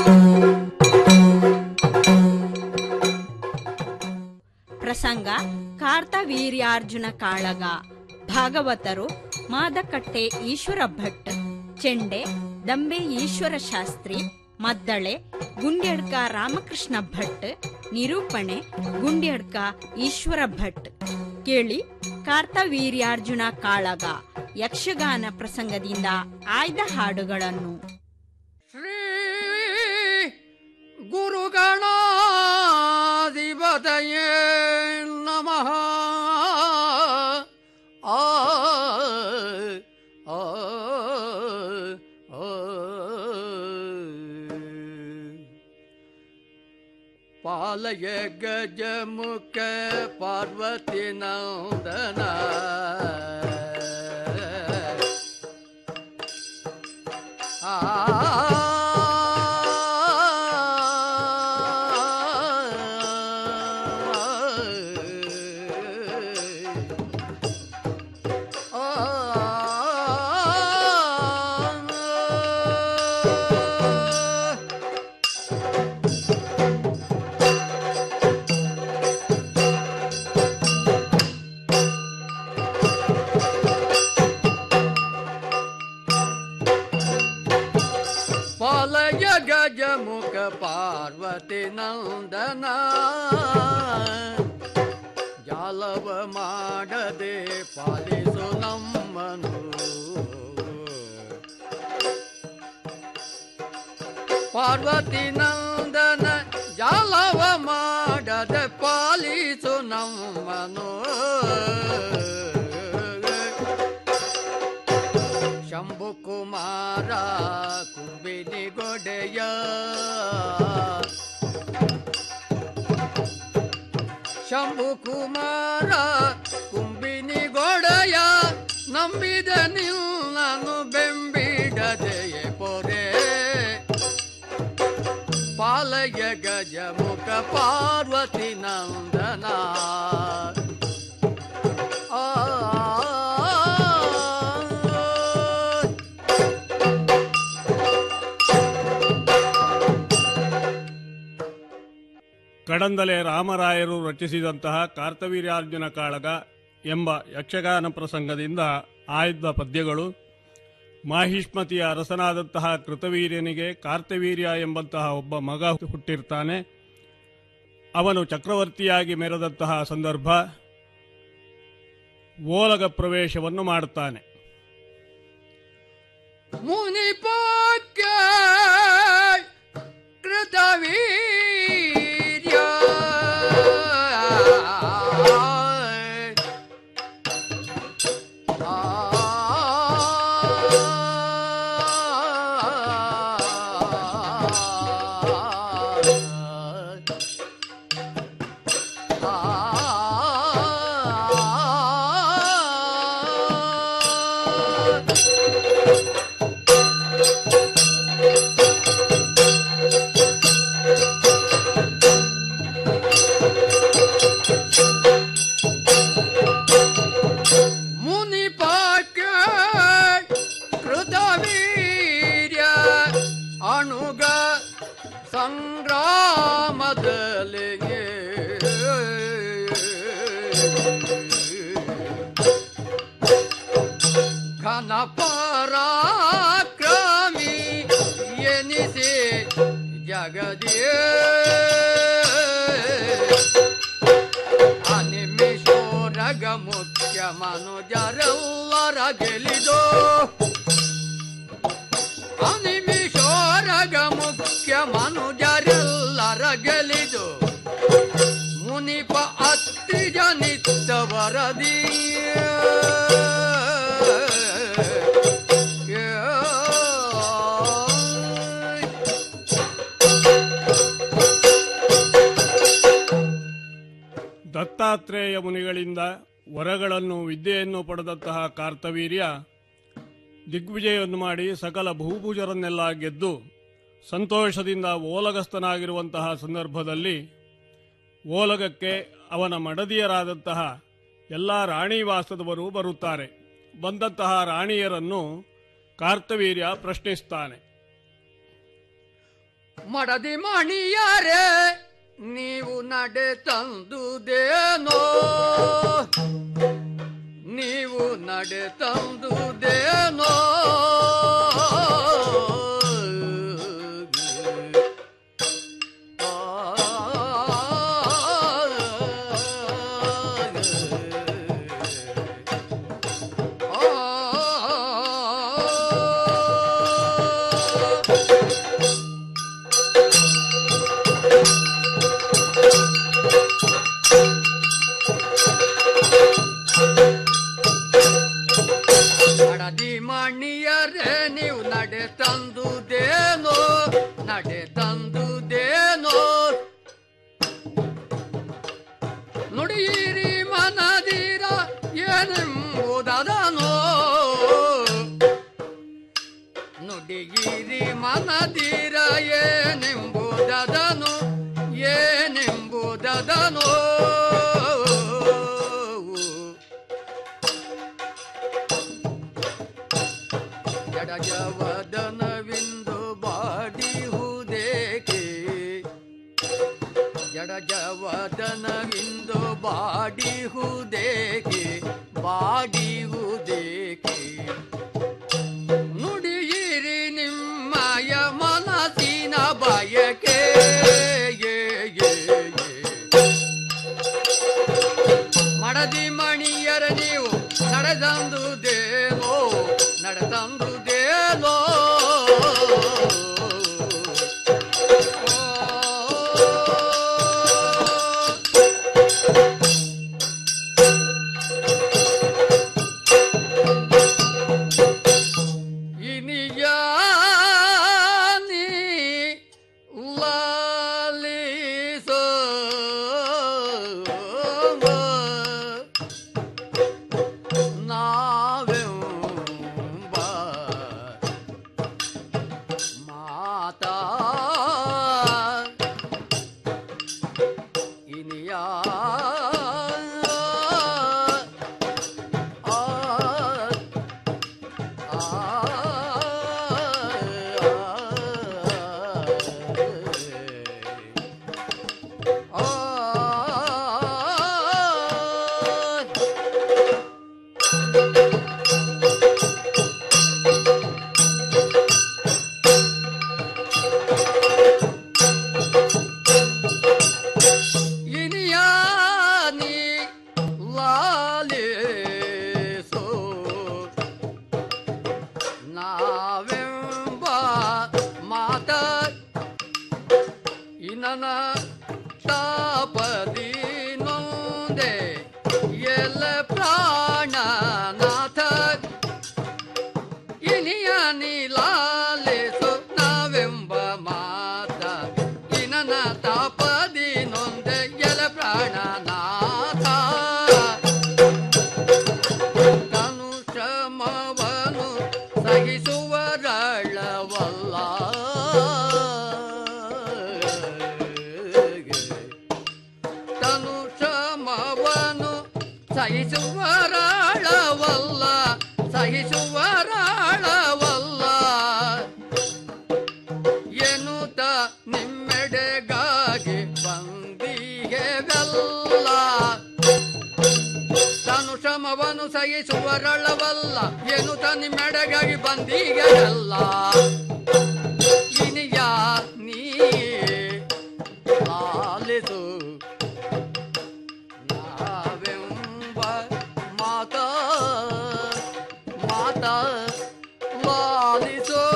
S15: ಪ್ರಸಂಗ ಕಾರ್ತವೀರ್ಯಾರ್ಜುನ ಕಾಳಗ ಭಾಗವತರು ಮಾದಕಟ್ಟೆ ಈಶ್ವರ ಭಟ್ ಚೆಂಡೆ ದಂಬೆ ಈಶ್ವರ ಶಾಸ್ತ್ರಿ ಮದ್ದಳೆ ಗುಂಡ್ಯಡ್ಕ ರಾಮಕೃಷ್ಣ ಭಟ್ ನಿರೂಪಣೆ ಗುಂಡ್ಯಡ್ಕ ಈಶ್ವರ ಭಟ್ ಕೇಳಿ ಕಾರ್ತವೀರ್ಯಾರ್ಜುನ ಕಾಳಗ ಯಕ್ಷಗಾನ ಪ್ರಸಂಗದಿಂದ ಆಯ್ದ ಹಾಡುಗಳನ್ನು
S17: ಗುರುಗಣಾಧಿಪತಯೇ ನಮಃ ಆ ಆ ಆ. ಪಾಲಯ ಗಜಮುಖ ಪಾರ್ವತಿ ನಂದನ ಪಾಲಯ ಗಜಮುಖ ಪಾರ್ವತಿ ನಂದನ ಜಾಲವ ಮಾಡದೆ ಪಾಲಿಸು ನಮ್ಮನು ಪಾರ್ವತಿ ನಂದನ ಜಾಲವ ಮಾಡದೆ ಪಾಲಿಸು ನಮ್ಮನು ಶಂಭು ಕುಮಾರ ಕುಂಬಿನಿ ಗೊಡೆಯ ಶಂಭು ಕುಮಾರ ಕುಂಬಿನಿ ಗೊಡೆಯ ನಂಬಿದ ನಿನ್ನನು ಬೆಂಬಿಡದೆಯೇ ಪೊರೆ ಪಾಲಯ ಗಜ ಮುಖ ಪಾರ್ವತಿ ನಂದನ ಆ
S18: ಕಡಂದಲೆ ರಾಮರಾಯರು ರಚಿಸಿದಂತಹ ಕಾರ್ತವೀರ್ಯಾರ್ಜುನ ಕಾಳಗ ಎಂಬ ಯಕ್ಷಗಾನ ಪ್ರಸಂಗದಿಂದ ಆಯ್ದ ಪದ್ಯಗಳು ಮಾಹಿಷ್ಮತಿಯ ಅರಸನಾದಂತಹ ಕೃತವೀರ್ಯನಿಗೆ ಕಾರ್ತವೀರ್ಯ ಎಂಬಂತಹ ಒಬ್ಬ ಮಗ ಹುಟ್ಟಿರ್ತಾನೆ ಅವನು ಚಕ್ರವರ್ತಿಯಾಗಿ ಮೆರೆದಂತಹ ಸಂದರ್ಭ ಓಲಗ ಪ್ರವೇಶವನ್ನು ಮಾಡುತ್ತಾನೆ
S17: ಮುನಿಪೋಕ್ಕ ಕೃತವೀರ್ಯ ಸಂಗ್ರಾಮದಲ್ಲಿ ಘನ ಪರಾಕ್ರಮಿ ಎನಿಸಿ ಜಗದಿಯೇ ಅನಿಮಿಷೋರಗ ಮುಖ್ಯ ಮನುಜರೆಲ್ಲರ ಗೆಲಿದೋ ಅನಿಮಿಷೋರಗ ಮುಖ್ಯ ಮನುಜರೆಲ್ಲರ ಗೆಲಿದು ಮುನಿಪ ಅತ್ತಿಜ ನಿತ್ತ ವರದಿ
S18: ದತ್ತಾತ್ರೇಯ ಮುನಿಗಳಿಂದ ವರಗಳನ್ನು ವಿದ್ಯೆಯನ್ನು ಪಡೆದಂತಹ ಕಾರ್ತವೀರ್ಯ ದಿಗ್ವಿಜಯವನ್ನು ಮಾಡಿ ಸಕಲ ಭೂಭುಜರನ್ನೆಲ್ಲ ಗೆದ್ದು ಸಂತೋಷದಿಂದ ಓಲಗಸ್ತನಾಗಿರುವಂತಹ ಸಂದರ್ಭದಲ್ಲಿ ಓಲಗಕ್ಕೆ ಅವನ ಮಡದಿಯರಾದಂತಹ ಎಲ್ಲ ರಾಣಿವಾಸದವರು ಬರುತ್ತಾರೆ ಬಂದಂತಹ ರಾಣಿಯರನ್ನು ಕಾರ್ತವೀರ್ಯ ಪ್ರಶ್ನಿಸ್ತಾನೆ
S17: ಮಡದಿ ಮಣಿಯರೇ ನೀವು ನಡೆ ತಂದುದೇನೋ ನೀವು ನಡೆ ತಂದುದೇನೋ ಮಡದಿ ಮಣಿಯರೇ ನೀವು ನಡೆ ತಂದುದೇನೋ ನಡೆ ತಂದುದೇನೋ ನುಡಿಯಿರಿ ಮನದಿರ ಏನೆಂಬುದನೋ ನುಡಿಯಿರಿ ಮನದಿರ ಏನೆಂಬುದನು ಏನೆಂಬುದನೋ ಜಡಜವದನವಿಂದು ಬಾಡಿಹುದೇಕೆ ಜಡಜವದನವಿಂದು ಬಾಡಿಹುದೇಕೆ ಬಾಡಿಹುದೇಕೆ ನುಡಿಯಿರಿ ನಿಮ್ಮಯ ಮನಸ್ಸಿನ ಬಯಕೆ ಏ, ಏ, ಏ. ಮಡದಿ ಮಣಿಯರ ನೀವು ನಡೆದಂದುದೇನೋ ನಡೆದಂದುದೇನೋ ಇನಿಯಾನಿ ಲಾಲಿಸೋ ನಾವೆಂಬ ಮಾತಾ ಇನಿಯಾ ಆ ಇನಿಯಾನಿ ಲಾಲಿಸೋ ನಾವೆಂಬ ಮಾತ ಇನನ ತಾಪದಿ ನೊಂದೆ ಎಲ್ಲ ಪ್ರಾಣನಾಥ ಇನಿಯಾನಿ ಲಾಲಿಸೋ ನಾವೆಂಬ ಮಾತ ಇನನ ತಾಪದಿ ನೊಂದೆ ಎಲ ಪ್ರಾಣನಾಥ ತನು ಶ್ರಮವನು ಸಹಿಸುವರಳವಲ್ಲ ಎನ್ನುತ್ತ ನಿಮ್ಮೆಡೆಗಾಗಿ ಬಂದಿಗೆವೆಲ್ಲ ತಾನು ಶ್ರಮವನ್ನು ಸಹಿಸುವರಳವಲ್ಲ ಎನ್ನುತ್ತ ನಿಮ್ಮೆಡೆಗಾಗಿ ಬಂದಿಗೆವೆಲ್ಲ ಇನಿಯ ನೀ ಲಾಲಿಸು ನಾವೆಂಬ ಮಾತ ಮಾತ ಲಾಲಿಸೋ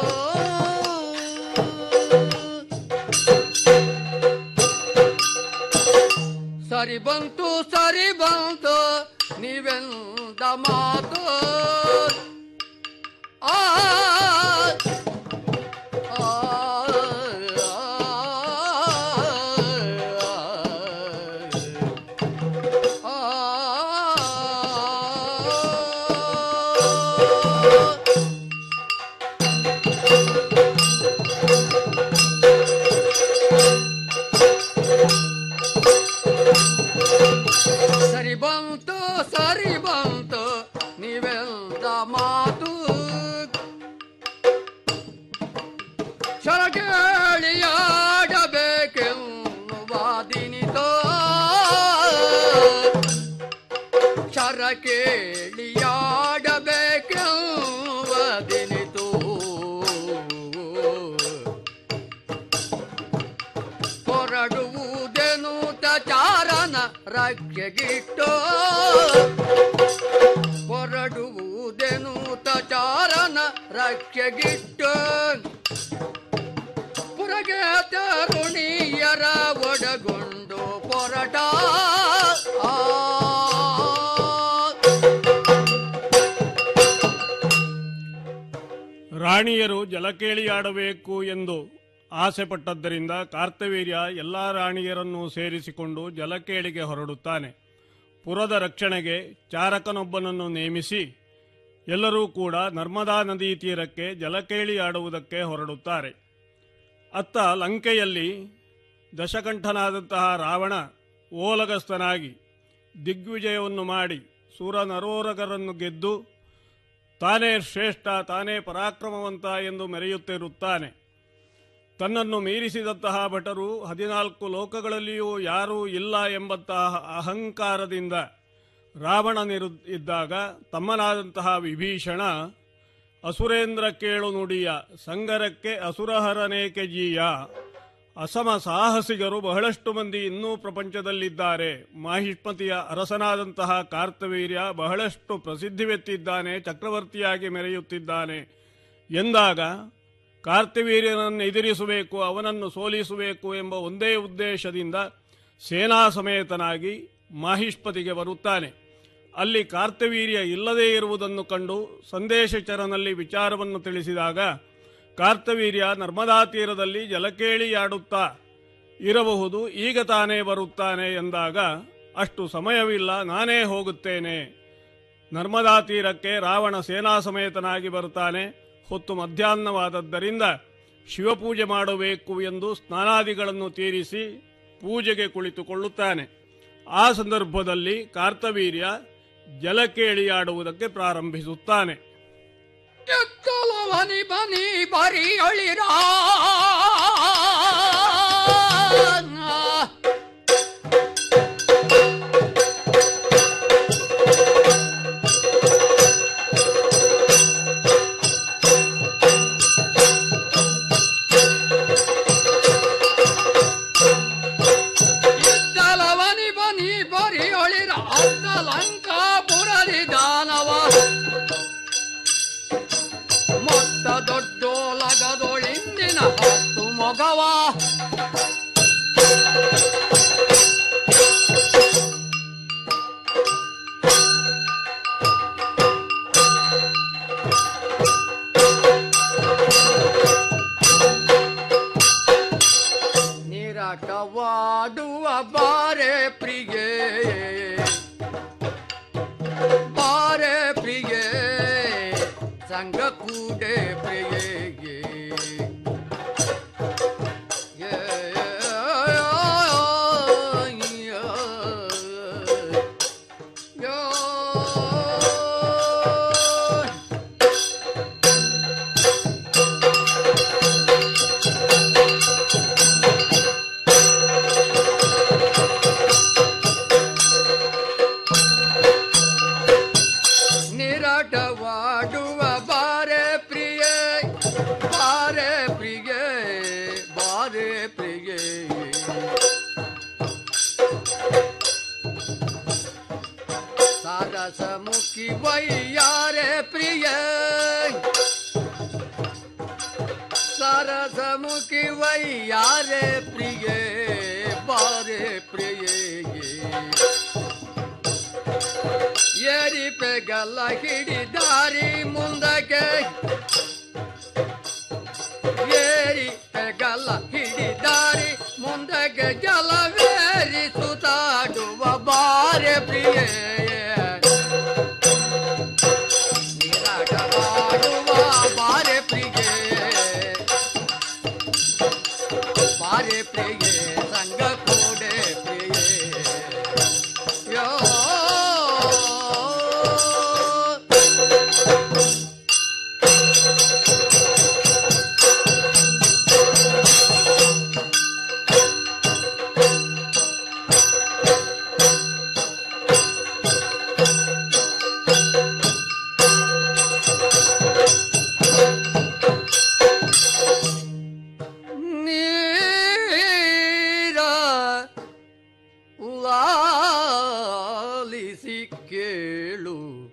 S17: ಸರಿ ಬಂತು ಸರಿ ಬಂತು ನೀವೆಂದ ಮಾತು ಆ ಆ, ಆ, ಸರಿ ಬಂತು ಸರಿ ಬಂತು ನೀವೆಲ್ದ ಮಾತು ಶರಕೇಳಿಯಾಡಬೇಕೆನ್ನುವಾದಿನಿತೋ ಶರ ಕೇಳಿಯಾಡಬೇಕೆನ್ನುವಾದಿನಿತೋ ಹೊರಡುವುದೆನು ಚಾರನ ರಕ್ಷೆಗಿಟ್ಟು ಹೊರಡುವುದೆನು ಚಾರನ ರಕ್ಷೆಗಿಟ್ಟು ಪುರಗೆ ತರುಣಿಯರ ಒಡಗೊಂಡು ಪೊರಟ ಆ
S18: ರಾಣಿಯರು ಜಲಕೇಳಿಯಾಡಬೇಕು ಎಂದು ಆಸೆ ಪಟ್ಟದ್ದರಿಂದ ಕಾರ್ತವೀರ್ಯ ಎಲ್ಲಾ ರಾಣಿಯರನ್ನು ಸೇರಿಸಿಕೊಂಡು ಜಲಕೇಳಿಗೆ ಹೊರಡುತ್ತಾನೆ ಪುರದ ರಕ್ಷಣೆಗೆ ಚಾರಕನೊಬ್ಬನನ್ನು ನೇಮಿಸಿ ಎಲ್ಲರೂ ಕೂಡ ನರ್ಮದಾ ನದಿ ತೀರಕ್ಕೆ ಜಲಕೇಳಿ ಆಡುವುದಕ್ಕೆ ಹೊರಡುತ್ತಾರೆ ಅತ್ತ ಲಂಕೆಯಲ್ಲಿ ದಶಕಂಠನಾದಂತಹ ರಾವಣ ಓಲಗಸ್ತನಾಗಿ ದಿಗ್ವಿಜಯವನ್ನು ಮಾಡಿ ಸುರ ನರೋರಗರನ್ನು ಗೆದ್ದು ತಾನೇ ಶ್ರೇಷ್ಠ ತಾನೇ ಪರಾಕ್ರಮವಂತ ಎಂದು ಮೆರೆಯುತ್ತಿರುತ್ತಾನೆ ತನ್ನನ್ನು ಮೀರಿಸಿದಂತಹ ಭಟರು ಹದಿನಾಲ್ಕು ಲೋಕಗಳಲ್ಲಿಯೂ ಯಾರೂ ಇಲ್ಲ ಎಂಬಂತಹ ಅಹಂಕಾರದಿಂದ ರಾವಣನಿರು ಇದ್ದಾಗ ತಮ್ಮನಾದಂತಹ ವಿಭೀಷಣ ಅಸುರೇಂದ್ರ ಕೇಳು ನುಡಿಯ ಸಂಗರಕ್ಕೆ ಅಸುರಹರನೇಕೆ ಜೀಯ ಅಸಮ ಸಾಹಸಿಗರು ಬಹಳಷ್ಟು ಮಂದಿ ಇನ್ನೂ ಪ್ರಪಂಚದಲ್ಲಿದ್ದಾರೆ ಮಾಹಿಷ್ಮತಿಯ ಅರಸನಾದಂತಹ ಕಾರ್ತವೀರ್ಯ ಬಹಳಷ್ಟು ಪ್ರಸಿದ್ಧಿವೆತ್ತಿದ್ದಾನೆ ಚಕ್ರವರ್ತಿಯಾಗಿ ಮೆರೆಯುತ್ತಿದ್ದಾನೆ ಎಂದಾಗ ಕಾರ್ತಿವೀರ್ಯನನ್ನು ಎದುರಿಸಬೇಕು ಅವನನ್ನು ಸೋಲಿಸಬೇಕು ಎಂಬ ಒಂದೇ ಉದ್ದೇಶದಿಂದ ಸೇನಾ ಸಮೇತನಾಗಿ ಮಾಹಿಷ್ಪತಿಗೆ ಬರುತ್ತಾನೆ ಅಲ್ಲಿ ಕಾರ್ತವೀರ್ಯ ಇಲ್ಲದೇ ಇರುವುದನ್ನು ಕಂಡು ಸಂದೇಶಚರನಲ್ಲಿ ವಿಚಾರವನ್ನು ತಿಳಿಸಿದಾಗ ಕಾರ್ತವೀರ್ಯ ನರ್ಮದಾ ತೀರದಲ್ಲಿ ಜಲಕೇಳಿಯಾಡುತ್ತಾ ಇರಬಹುದು ಈಗ ತಾನೇ ಬರುತ್ತಾನೆ ಎಂದಾಗ ಅಷ್ಟು ಸಮಯವಿಲ್ಲ ನಾನೇ ಹೋಗುತ್ತೇನೆ ನರ್ಮದಾ ತೀರಕ್ಕೆ ರಾವಣ ಸೇನಾ ಸಮೇತನಾಗಿ ಬರುತ್ತಾನೆ ಹೊತ್ತು ಮಧ್ಯಾಹ್ನವಾದದ್ದರಿಂದ ಶಿವಪೂಜೆ ಮಾಡಬೇಕು ಎಂದು ಸ್ನಾನಾದಿಗಳನ್ನು ತೀರಿಸಿ ಪೂಜೆಗೆ ಕುಳಿತುಕೊಳ್ಳುತ್ತಾನೆ ಆ ಸಂದರ್ಭದಲ್ಲಿ ಕಾರ್ತವೀರ್ಯ ಜಲಕೇಳಿಯಾಡುವುದಕ್ಕೆ ಪ್ರಾರಂಭಿಸುತ್ತಾನೆ
S17: ಎತ್ತಲವನಿ ಬನಿ ಬರಿ ಅಳಿರ ಎತ್ತಲವನಿ ಬನಿ ಬರಿ ಅಳಿರ ಅತ್ತ ಲಂಕಾಪುರದಿ ದಾನವ ಮೊತ್ತ ದೊಡ್ಡೋಲಗದೊಳಿಂದಿನ ಹತ್ತು ಮೊಗವ ನಿರಟವಾಡುವ ಬಾರೆ ಪ್ರಿಯೇ ಬಾರೆ ಪ್ರಿಯೇ ಸಂಗ ಕೂಡೆ ಪ್ರಿಯೇಗೆ ಬಾರೆ ಪ್ರಿಯೇ ಸಾರಸ ಮುಖಿ ವೈಯಾರೆ ಪ್ರಿಯ ಸಾರಸ ಮುಖಿ ವೈಯಾರೆ ಪ್ರಿಯ ಬಾರೆ ಪ್ರಿಯ ಏರಿ ಪೆಗಲ್ಲ ಹಿಡಿದಾರಿ ಮುಂದಕ್ಕೆ ಏರಿ ಪೆಗಲ್ಲ ಹಿಡಿದಾರಿ ಮುಂದಕ್ಕೆ ಜಲವೇರಿ ಸುತ್ತಾಡುವ ಬಾರೆ ಪ್ರಿಯೇ ನೀರಾಟವಾಡುವ ಬಾರೆ ಪ್ರಿಯೇ ಬಾರೆ ಪ್ರಿಯೇ ಸಂಗ ಕೂಡೆ ಪ್ರಿಯೇ ಯೋ ನೀರ ಲಾಲಿಸಿ ಕೇಳು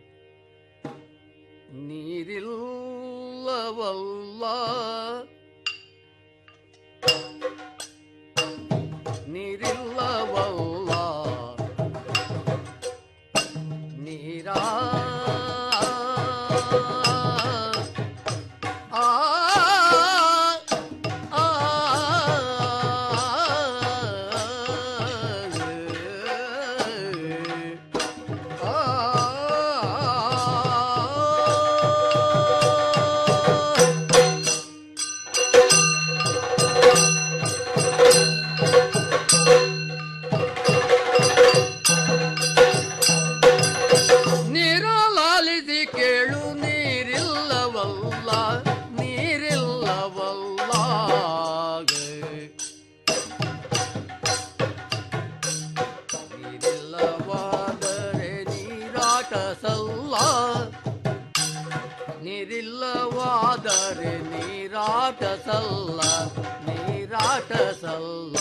S17: ನೀರಿಲ್ಲವಲ್ಲ ನೀರಿಲ್ಲವಲ್ಲ ನೀರ ಆ ನೀರಲಾಲಿಸಿ ಕೇಳು ನೀರಿಲ್ಲವಲ್ಲ ನೀರಿಲ್ಲವಲ್ಲ ನೀರಿಲ್ಲವಾದರೆ ನೀರಾಟ ಸಲ್ಲ ನೀರಿಲ್ಲವಾದರೆ ನೀರಾಟ ಸಲ್ಲ ನೀರಾಟ ಸಲ್ಲ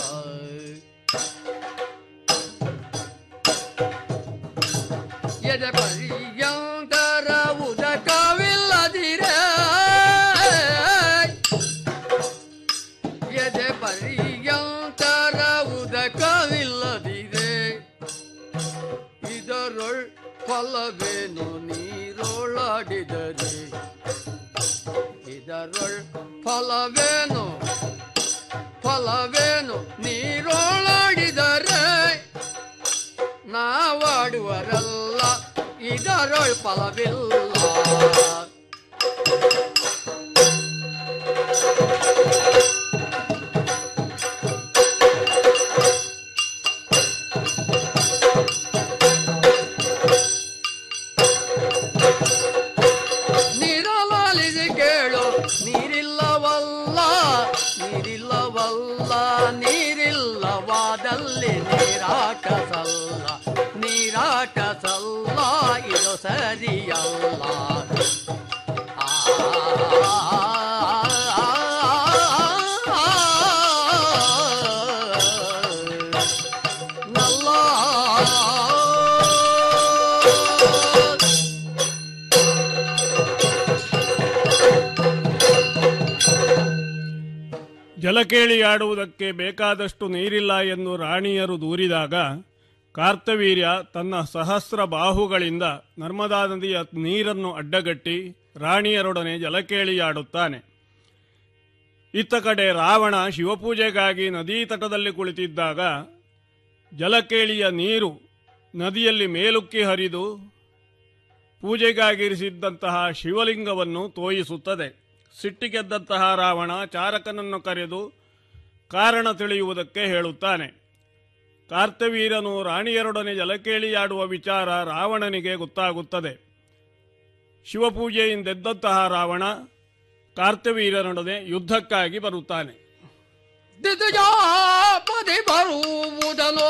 S17: ಎದೆ ಪರ್ಯಂತರ ಉದಕವಿಲ್ಲದಿರೆ ಎದೆ ಪರ್ಯಂತರ ಉದಕವಿಲ್ಲದಿರೆ ಇದರೊಳ್ ಫಲವೇನು ನೀರೊಳಾಡಿದರೆ ಇದರೊಳ್ ಫಲವೇನು ಫಲವೇನು ನೀರೊಳಾಡಿದರೆ ನಾವಾಡುವರಲ್ಲ ಇದರೊಳ್ ಫಲವಿಲ್ಲ ನೀರಲಾಲಿಸಿ ಕೇಳು ನೀರಿಲ್ಲವಲ್ಲ ನೀರಿಲ್ಲವಲ್ಲ ನೀರಿಲ್ಲವಾದಲ್ಲಿ ನೀರಾಟ ಸಲ್ಲ ನೀರಾಟ ಸಲ್ಲ ಇದು ಸರಿಯಲ್ಲ
S18: ಜಲಕೇಳಿ ಆಡುವುದಕ್ಕೆ ಬೇಕಾದಷ್ಟು ನೀರಿಲ್ಲ ಎಂದು ರಾಣಿಯರು ದೂರಿದಾಗ ಕಾರ್ತವೀರ್ಯ ತನ್ನ ಸಹಸ್ರ ಬಾಹುಗಳಿಂದ ನರ್ಮದಾ ನದಿಯ ನೀರನ್ನು ಅಡ್ಡಗಟ್ಟಿ ರಾಣಿಯರೊಡನೆ ಜಲಕೇಳಿಯಾಡುತ್ತಾನೆ ಇತ್ತ ಕಡೆ ರಾವಣ ಶಿವಪೂಜೆಗಾಗಿ ನದೀ ತಟದಲ್ಲಿ ಕುಳಿತಿದ್ದಾಗ ಜಲಕೇಳಿಯ ನೀರು ನದಿಯಲ್ಲಿ ಮೇಲುಕ್ಕಿ ಹರಿದು ಪೂಜೆಗಾಗಿರಿಸಿದ್ದಂತಹ ಶಿವಲಿಂಗವನ್ನು ತೋಯಿಸುತ್ತದೆ ಸಿಟ್ಟಿಗೆದ್ದಂತಹ ರಾವಣ ಚಾರಕನನ್ನು ಕರೆದು ಕಾರಣ ತಿಳಿಯುವುದಕ್ಕೆ ಹೇಳುತ್ತಾನೆ ಕಾರ್ತವೀರನು ರಾಣಿಯರೊಡನೆ ಜಲಕೇಳಿಯಾಡುವ ವಿಚಾರ ರಾವಣನಿಗೆ ಗೊತ್ತಾಗುತ್ತದೆ ಶಿವಪೂಜೆಯಿಂದೆದ್ದಂತಹ ರಾವಣ ಕಾರ್ತವೀರನೊಡನೆ ಯುದ್ಧಕ್ಕಾಗಿ ಬರುತ್ತಾನೆ
S17: ದಿದುಜಾಪದಿ ಬರುವುದನೋ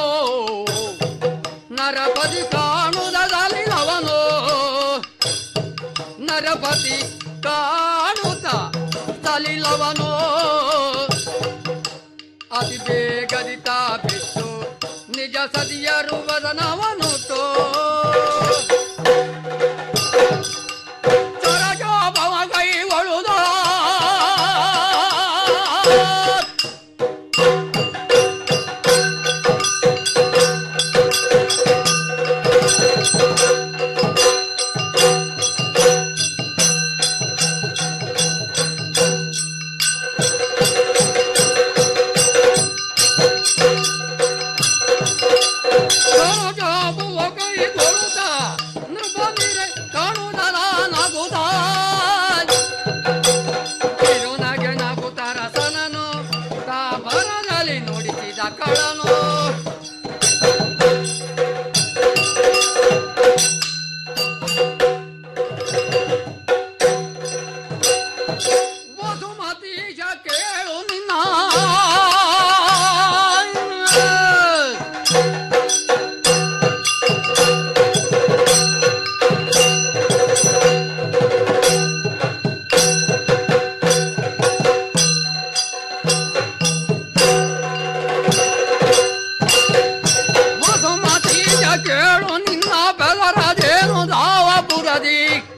S17: ನರಪತಿ ಕಾಣುವುದಲಿನವನೋ ನರಪತಿ ಕಾಣುತ್ತ ತಲಿಲವನೋ ಅತಿ ಬೇಗದಿತ ಬಿಟ್ಟು ನಿಜ ಸತಿಯರು ವದನವನು ತೋ ಚರಜೋಭವ ಕೈಗೊಳ್ಳುದ ಚರಜೋಭವ ಕೈಗೊಳ್ಳುದ ನೃಪನಿರೆ ಕಾಣುದಲ ನಗುದ ತಿರುನಗೆ ನಗುತ್ತ ರಸನನು ತಾ ಬರದಲ್ಲಿ ನುಡಿಸಿದ ಕಳನು ವಸುಮತೀಶ ಕೇಳು ನಿನ್ನ ವಸುಮತೀಶ ಕೇಳು ನಿನ್ನ ಬೆದರದೇನು ದಾವಪುರದಿ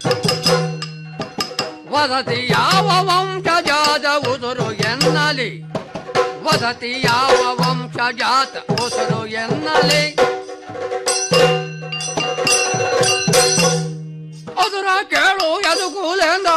S17: ವದತಿ ಯಾವ ವಂಶಜಾತ ಉದುರು ಎನ್ನಲಿ ವದತಿ ಯಾವ ವಂಶಜಾತ ಉಸುರು ಎನ್ನಲಿ ಅದರ ಕೇಳು ಎದುಕೂಲೆಂದ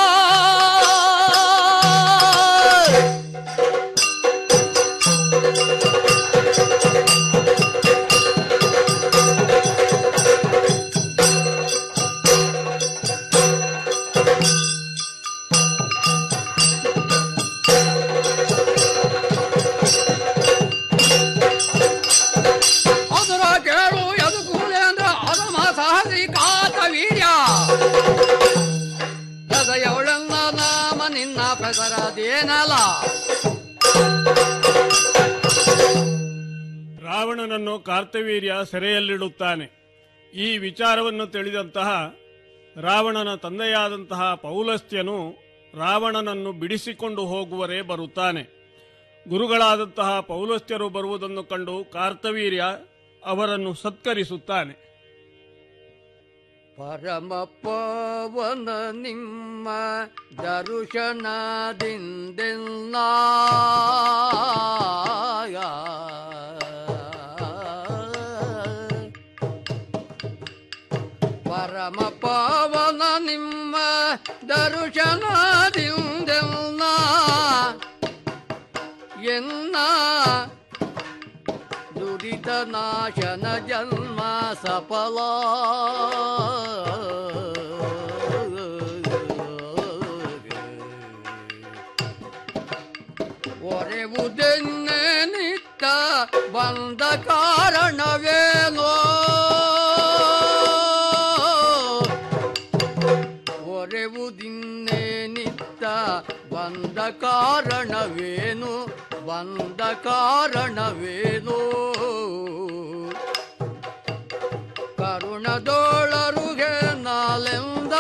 S17: ಅದರ ಕೇಳು ಎದುಕೂಲೆಂದ ಅದಮ ಸಹಸಿ ಕಾತ ವೀರ್ಯ ಹೃದಯವಳೆನ್ನ ನಾಮ ನಿನ್ನ ಪ್ರಸರದೇನಲ
S18: ರಾವಣನನ್ನು ಕಾರ್ತವೀರ್ಯ ಸೆರೆಯಲ್ಲಿಡುತ್ತಾನೆ ಈ ವಿಚಾರವನ್ನು ತಿಳಿದಂತಹ ರಾವಣನ ತಂದೆಯಾದಂತಹ ಪೌಲಸ್ತ್ಯನು ರಾವಣನನ್ನು ಬಿಡಿಸಿಕೊಂಡು ಹೋಗುವರೇ ಬರುತ್ತಾನೆ ಗುರುಗಳಾದಂತಹ ಪೌಲಸ್ತ್ಯರು ಬರುವುದನ್ನು ಕಂಡು ಕಾರ್ತವೀರ್ಯ ಅವರನ್ನು ಸತ್ಕರಿಸುತ್ತಾನೆ
S17: ಪರಮ ಪವನ ನಿಮ್ಮ ದರುಶನದಿಂದೆಲ್ಲ ಪರಮ ಪವನ ನಿಮ್ಮ ದರುಶನದಿಂದೆಲ್ಲ ಎನ್ನ ದುರಿತ ನಾಶನ ಜನ್ಮ ಸಫಲ ಒರೆವುದೆನ್ನೆ ನಿತ್ತ ಬಂದ ಕಾರಣವೇನೋ ಒರೆವುದಿನ್ನೆ ನಿತ್ತ ಬಂದ ಕಾರಣವೇನು ಬಂದ ಕಾರಣವೇನು ಕರುಣದೋಳರುಗೆ ನಾಲೆಂದ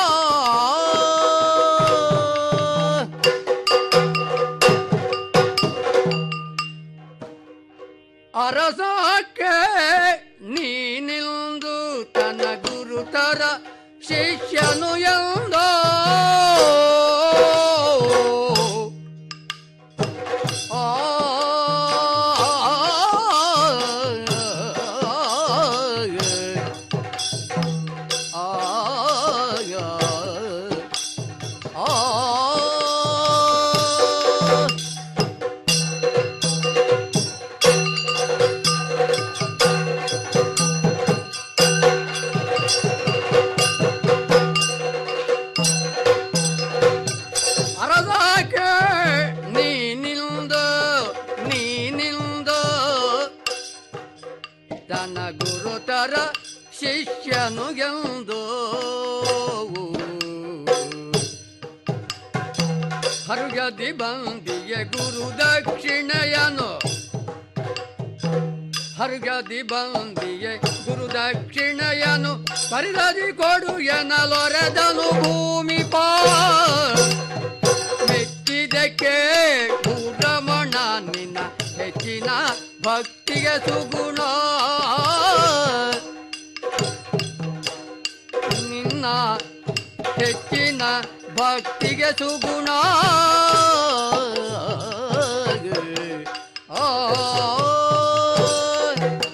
S17: ಅರಸಕ್ಕೆ ನೀನಿಂದು ತನ್ನ ಗುರುತರ ಶಿಷ್ಯನು ಎಂದೋ ಆ ಅರದಾಕೆ ನೀನಿಂದ ನೀನಿಂದ ತನ್ನ ಗುರುತರ ಶಿಷ್ಯನು ಎಂದು ಹರುಗದಿ ಬಂದಿಯ ಗುರು ದಕ್ಷಿಣೆಯನು ಹರುಗದಿ ಬಂದಿಯೆ ಗುರು ದಕ್ಷಿಣೆಯನು ಪರಿದದಿ ಕೊಡು ಎನ್ನಲೊರೆದನು ಭೂಮಿ ಪಾ ಮೆಚ್ಚಿದಕ್ಕೆ ಭೂರಮಣ ನಿನ್ನ ಭಕ್ತಿಗೆ ಸುಗುಣ ನಿನ್ನ ಹೆಚ್ಚಿನ ಭಕ್ತಿಗೆ ಸುಗುಣ ಆ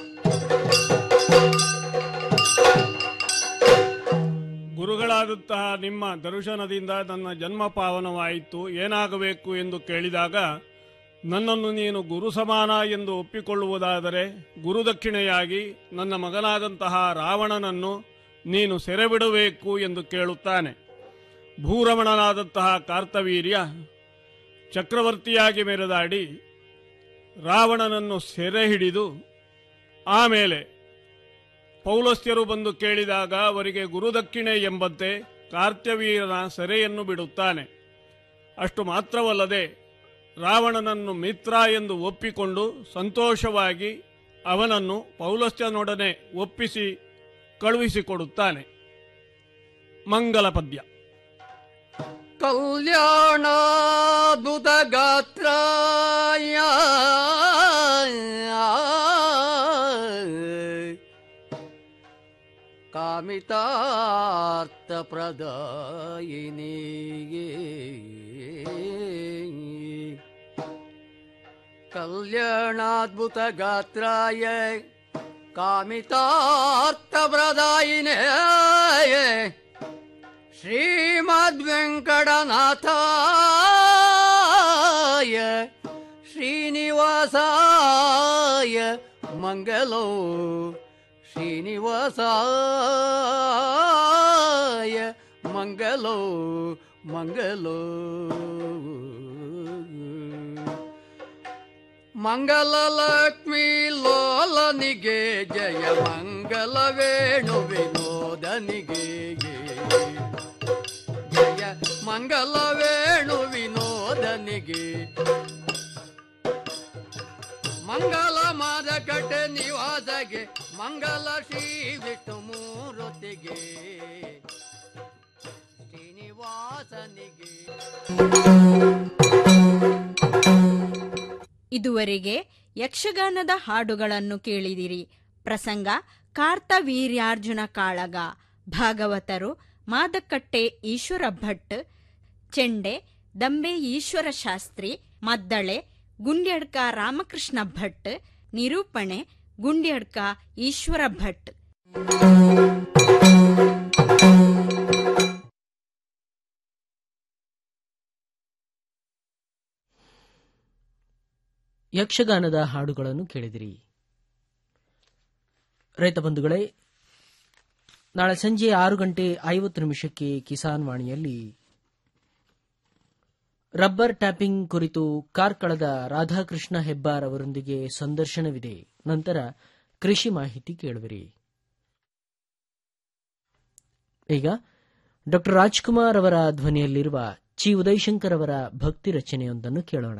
S18: ಗುರುಗಳಾದಂತಹ ನಿಮ್ಮ ದರ್ಶನದಿಂದ ನನ್ನ ಜನ್ಮ ಪಾವನವಾಯಿತು ಏನಾಗಬೇಕು ಎಂದು ಕೇಳಿದಾಗ ನನ್ನನ್ನು ನೀನು ಗುರು ಸಮಾನ ಎಂದು ಒಪ್ಪಿಕೊಳ್ಳುವುದಾದರೆ ಗುರುದಕ್ಷಿಣೆಯಾಗಿ ನನ್ನ ಮಗನಾದಂತಹ ರಾವಣನನ್ನು ನೀನು ಸೆರೆಬಿಡಬೇಕು ಎಂದು ಕೇಳುತ್ತಾನೆ ಭೂರಮಣನಾದಂತಹ ಕಾರ್ತವೀರ್ಯ ಚಕ್ರವರ್ತಿಯಾಗಿ ಮೆರೆದಾಡಿ ರಾವಣನನ್ನು ಸೆರೆ ಹಿಡಿದು ಆಮೇಲೆ ಪೌಲಸ್ತ್ಯರು ಬಂದು ಕೇಳಿದಾಗ ಅವರಿಗೆ ಗುರುದಕ್ಷಿಣೆ ಎಂಬಂತೆ ಕಾರ್ತ್ಯವೀರನ ಸೆರೆಯನ್ನು ಬಿಡುತ್ತಾನೆ ಅಷ್ಟು ಮಾತ್ರವಲ್ಲದೆ ರಾವಣನನ್ನು ಮಿತ್ರ ಎಂದು ಒಪ್ಪಿಕೊಂಡು ಸಂತೋಷವಾಗಿ ಅವನನ್ನು ಪೌಲಸ್ತ್ಯನೊಡನೆ ಒಪ್ಪಿಸಿ ಕಳುಹಿಸಿಕೊಡುತ್ತಾನೆ ಮಂಗಲ ಪದ್ಯ
S17: ಕಲ್ಯಾಣಾದ್ಭುತ ಗಾತ್ರಾಯ ಕಾಮಿತಾರ್ಥ ಪ್ರದಾಯಿನಿಗೆ ಕಲ್ಯಾಣಾದ್ಭುತ ಗಾತ್ರಾಯ ಕಾಮಿತಾರ್ಥ ಪ್ರದಾಯಿನೇ ಶ್ರೀಮದ್ವೆಂಕಟನಾಥಾಯ ಶ್ರೀನಿವಾಸಾಯ ಮಂಗಲೋ ಶ್ರೀನಿವಾಸಾಯ ಮಂಗಲೋ ಮಂಗಲೋ ಮಂಗಲ ಲಕ್ಷ್ಮೀ ಲೋಲನಿಗೆ ಜಯ ಮಂಗಲ ವೇಣು ವಿನೋದನಿಗೆ ಜಯ ಮಂಗಲ ವೇಣು ವಿನೋದನಿಗೆ ಮಂಗಲ ಮಾದಕಟ ನಿವಾಸಗೆ ಮಂಗಲ ಶ್ರೀ ವಿಷ್ಣು ಮೂರ್ತಿಗೆ ಶ್ರೀನಿವಾಸನಿಗೆ
S15: ಇದುವರೆಗೆ ಯಕ್ಷಗಾನದ ಹಾಡುಗಳನ್ನು ಕೇಳಿದಿರಿ ಪ್ರಸಂಗ ಕಾರ್ತವೀರ್ಯಾರ್ಜುನ ಕಾಳಗ ಭಾಗವತರು ಮಾದಕಟ್ಟೆ ಈಶ್ವರ ಭಟ್ ಚೆಂಡೆ ದಂಬೆ ಈಶ್ವರ ಶಾಸ್ತ್ರಿ ಮದ್ದಳೆ ಗುಂಡ್ಯಡ್ಕ ರಾಮಕೃಷ್ಣ ಭಟ್ ನಿರೂಪಣೆ ಗುಂಡ್ಯಡ್ಕ ಈಶ್ವರ ಭಟ್
S3: ಯಕ್ಷಗಾನದ ಹಾಡುಗಳನ್ನು ಕೇಳಿದಿರಿ ರೈತ ಬಂಧುಗಳೇ ನಾಳೆ ಸಂಜೆ ಆರು ಗಂಟೆ ಐವತ್ತು ನಿಮಿಷಕ್ಕೆ ಕಿಸಾನ್ ವಾಣಿಯಲ್ಲಿ ರಬ್ಬರ್ ಟ್ಯಾಪಿಂಗ್ ಕುರಿತು ಕಾರ್ಕಳದ ರಾಧಾಕೃಷ್ಣ ಹೆಬ್ಬಾರ್ ಅವರೊಂದಿಗೆ ಸಂದರ್ಶನವಿದೆ ನಂತರ ಕೃಷಿ ಮಾಹಿತಿ ಕೇಳುವಿರಿ ಈಗ ಡಾ ರಾಜ್ಕುಮಾರ್ ಅವರ ಧ್ವನಿಯಲ್ಲಿರುವ ಚಿ ಉದಯಶಂಕರ್ ಅವರ ಭಕ್ತಿ ರಚನೆಯೊಂದನ್ನು ಕೇಳೋಣ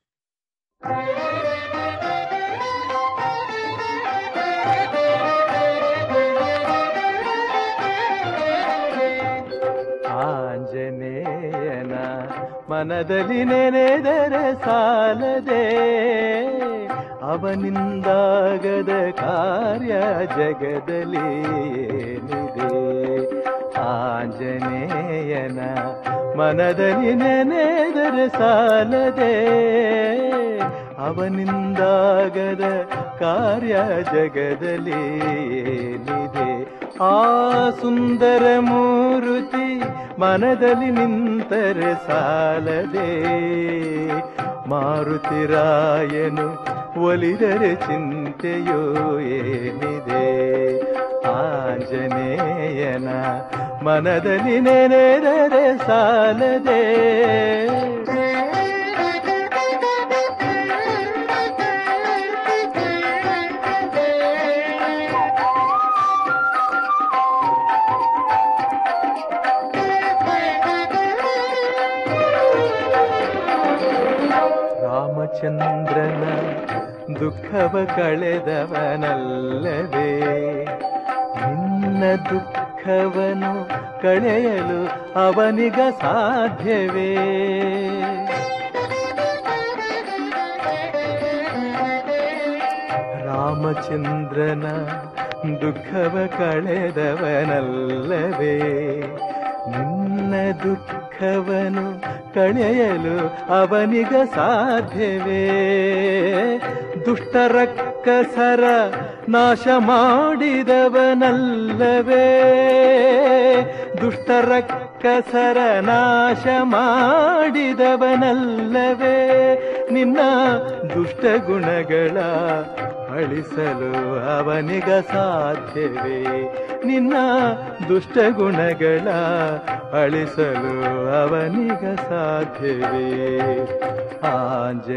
S19: ಆಂಜನೇಯನ ಮನದಲ್ಲಿ ನೆನೆದರೆ ಸಾಲದೆ ಅವನಿಂದಾಗದ ಕಾರ್ಯ ಜಗದಲ್ಲಿ ಏನಿದೆ ಆಂಜನೇಯನ ಮನದಲ್ಲಿ ನೆನೆದರೆ ಸಾಲದೆ ಅವನಿಂದಾಗದ ಕಾರ್ಯ ಜಗದಲ್ಲಿ ಏನಿದೆ ಆ ಸುಂದರ ಮೂರುತಿ ಮನದಲ್ಲಿ ನಿಂತರೆ ಸಾಲದೆ ಮಾರುತಿರಾಯನು ಒಲಿದರೆ ಚಿಂತೆಯೋ ಏನಿದೆ ಆಂಜನೇಯನ ಮನದಲ್ಲಿ ನೆನೆದರೆ ಸಾಲದೆ ರಾಮಚಂದ್ರನ ದುಃಖವ ಕಳೆದವನಲ್ಲವೇ ನಿನ್ನ ದುಃಖವನು ಕಳೆಯಲು ಅವನಿಗ ಸಾಧ್ಯವೇ ರಾಮಚಂದ್ರನ ದುಃಖವ ಕಳೆದವನಲ್ಲವೇ ನಿನ್ನ ದುಃಖವನು ಕಳೆಯಲು ಅವನಿಗ ಸಾಧ್ಯವೇ ದುಷ್ಟರಕ್ಕಸರ ನಾಶ ಮಾಡಿದವನಲ್ಲವೇ ದುಷ್ಟರಕ್ಕಸರ ನಾಶ ಮಾಡಿದವನಲ್ಲವೇ ನಿನ್ನ ದುಷ್ಟ ಗುಣಗಳ ಅಳಿಸಲು ಅವನಿಗ ಸಾಧ್ಯವೇ ನಿನ್ನ ದುಷ್ಟ ಗುಣಗಳ ಅಳಿಸಲು ಅವನಿಗ ಸಾಧ್ಯವೇ ಆಂಜ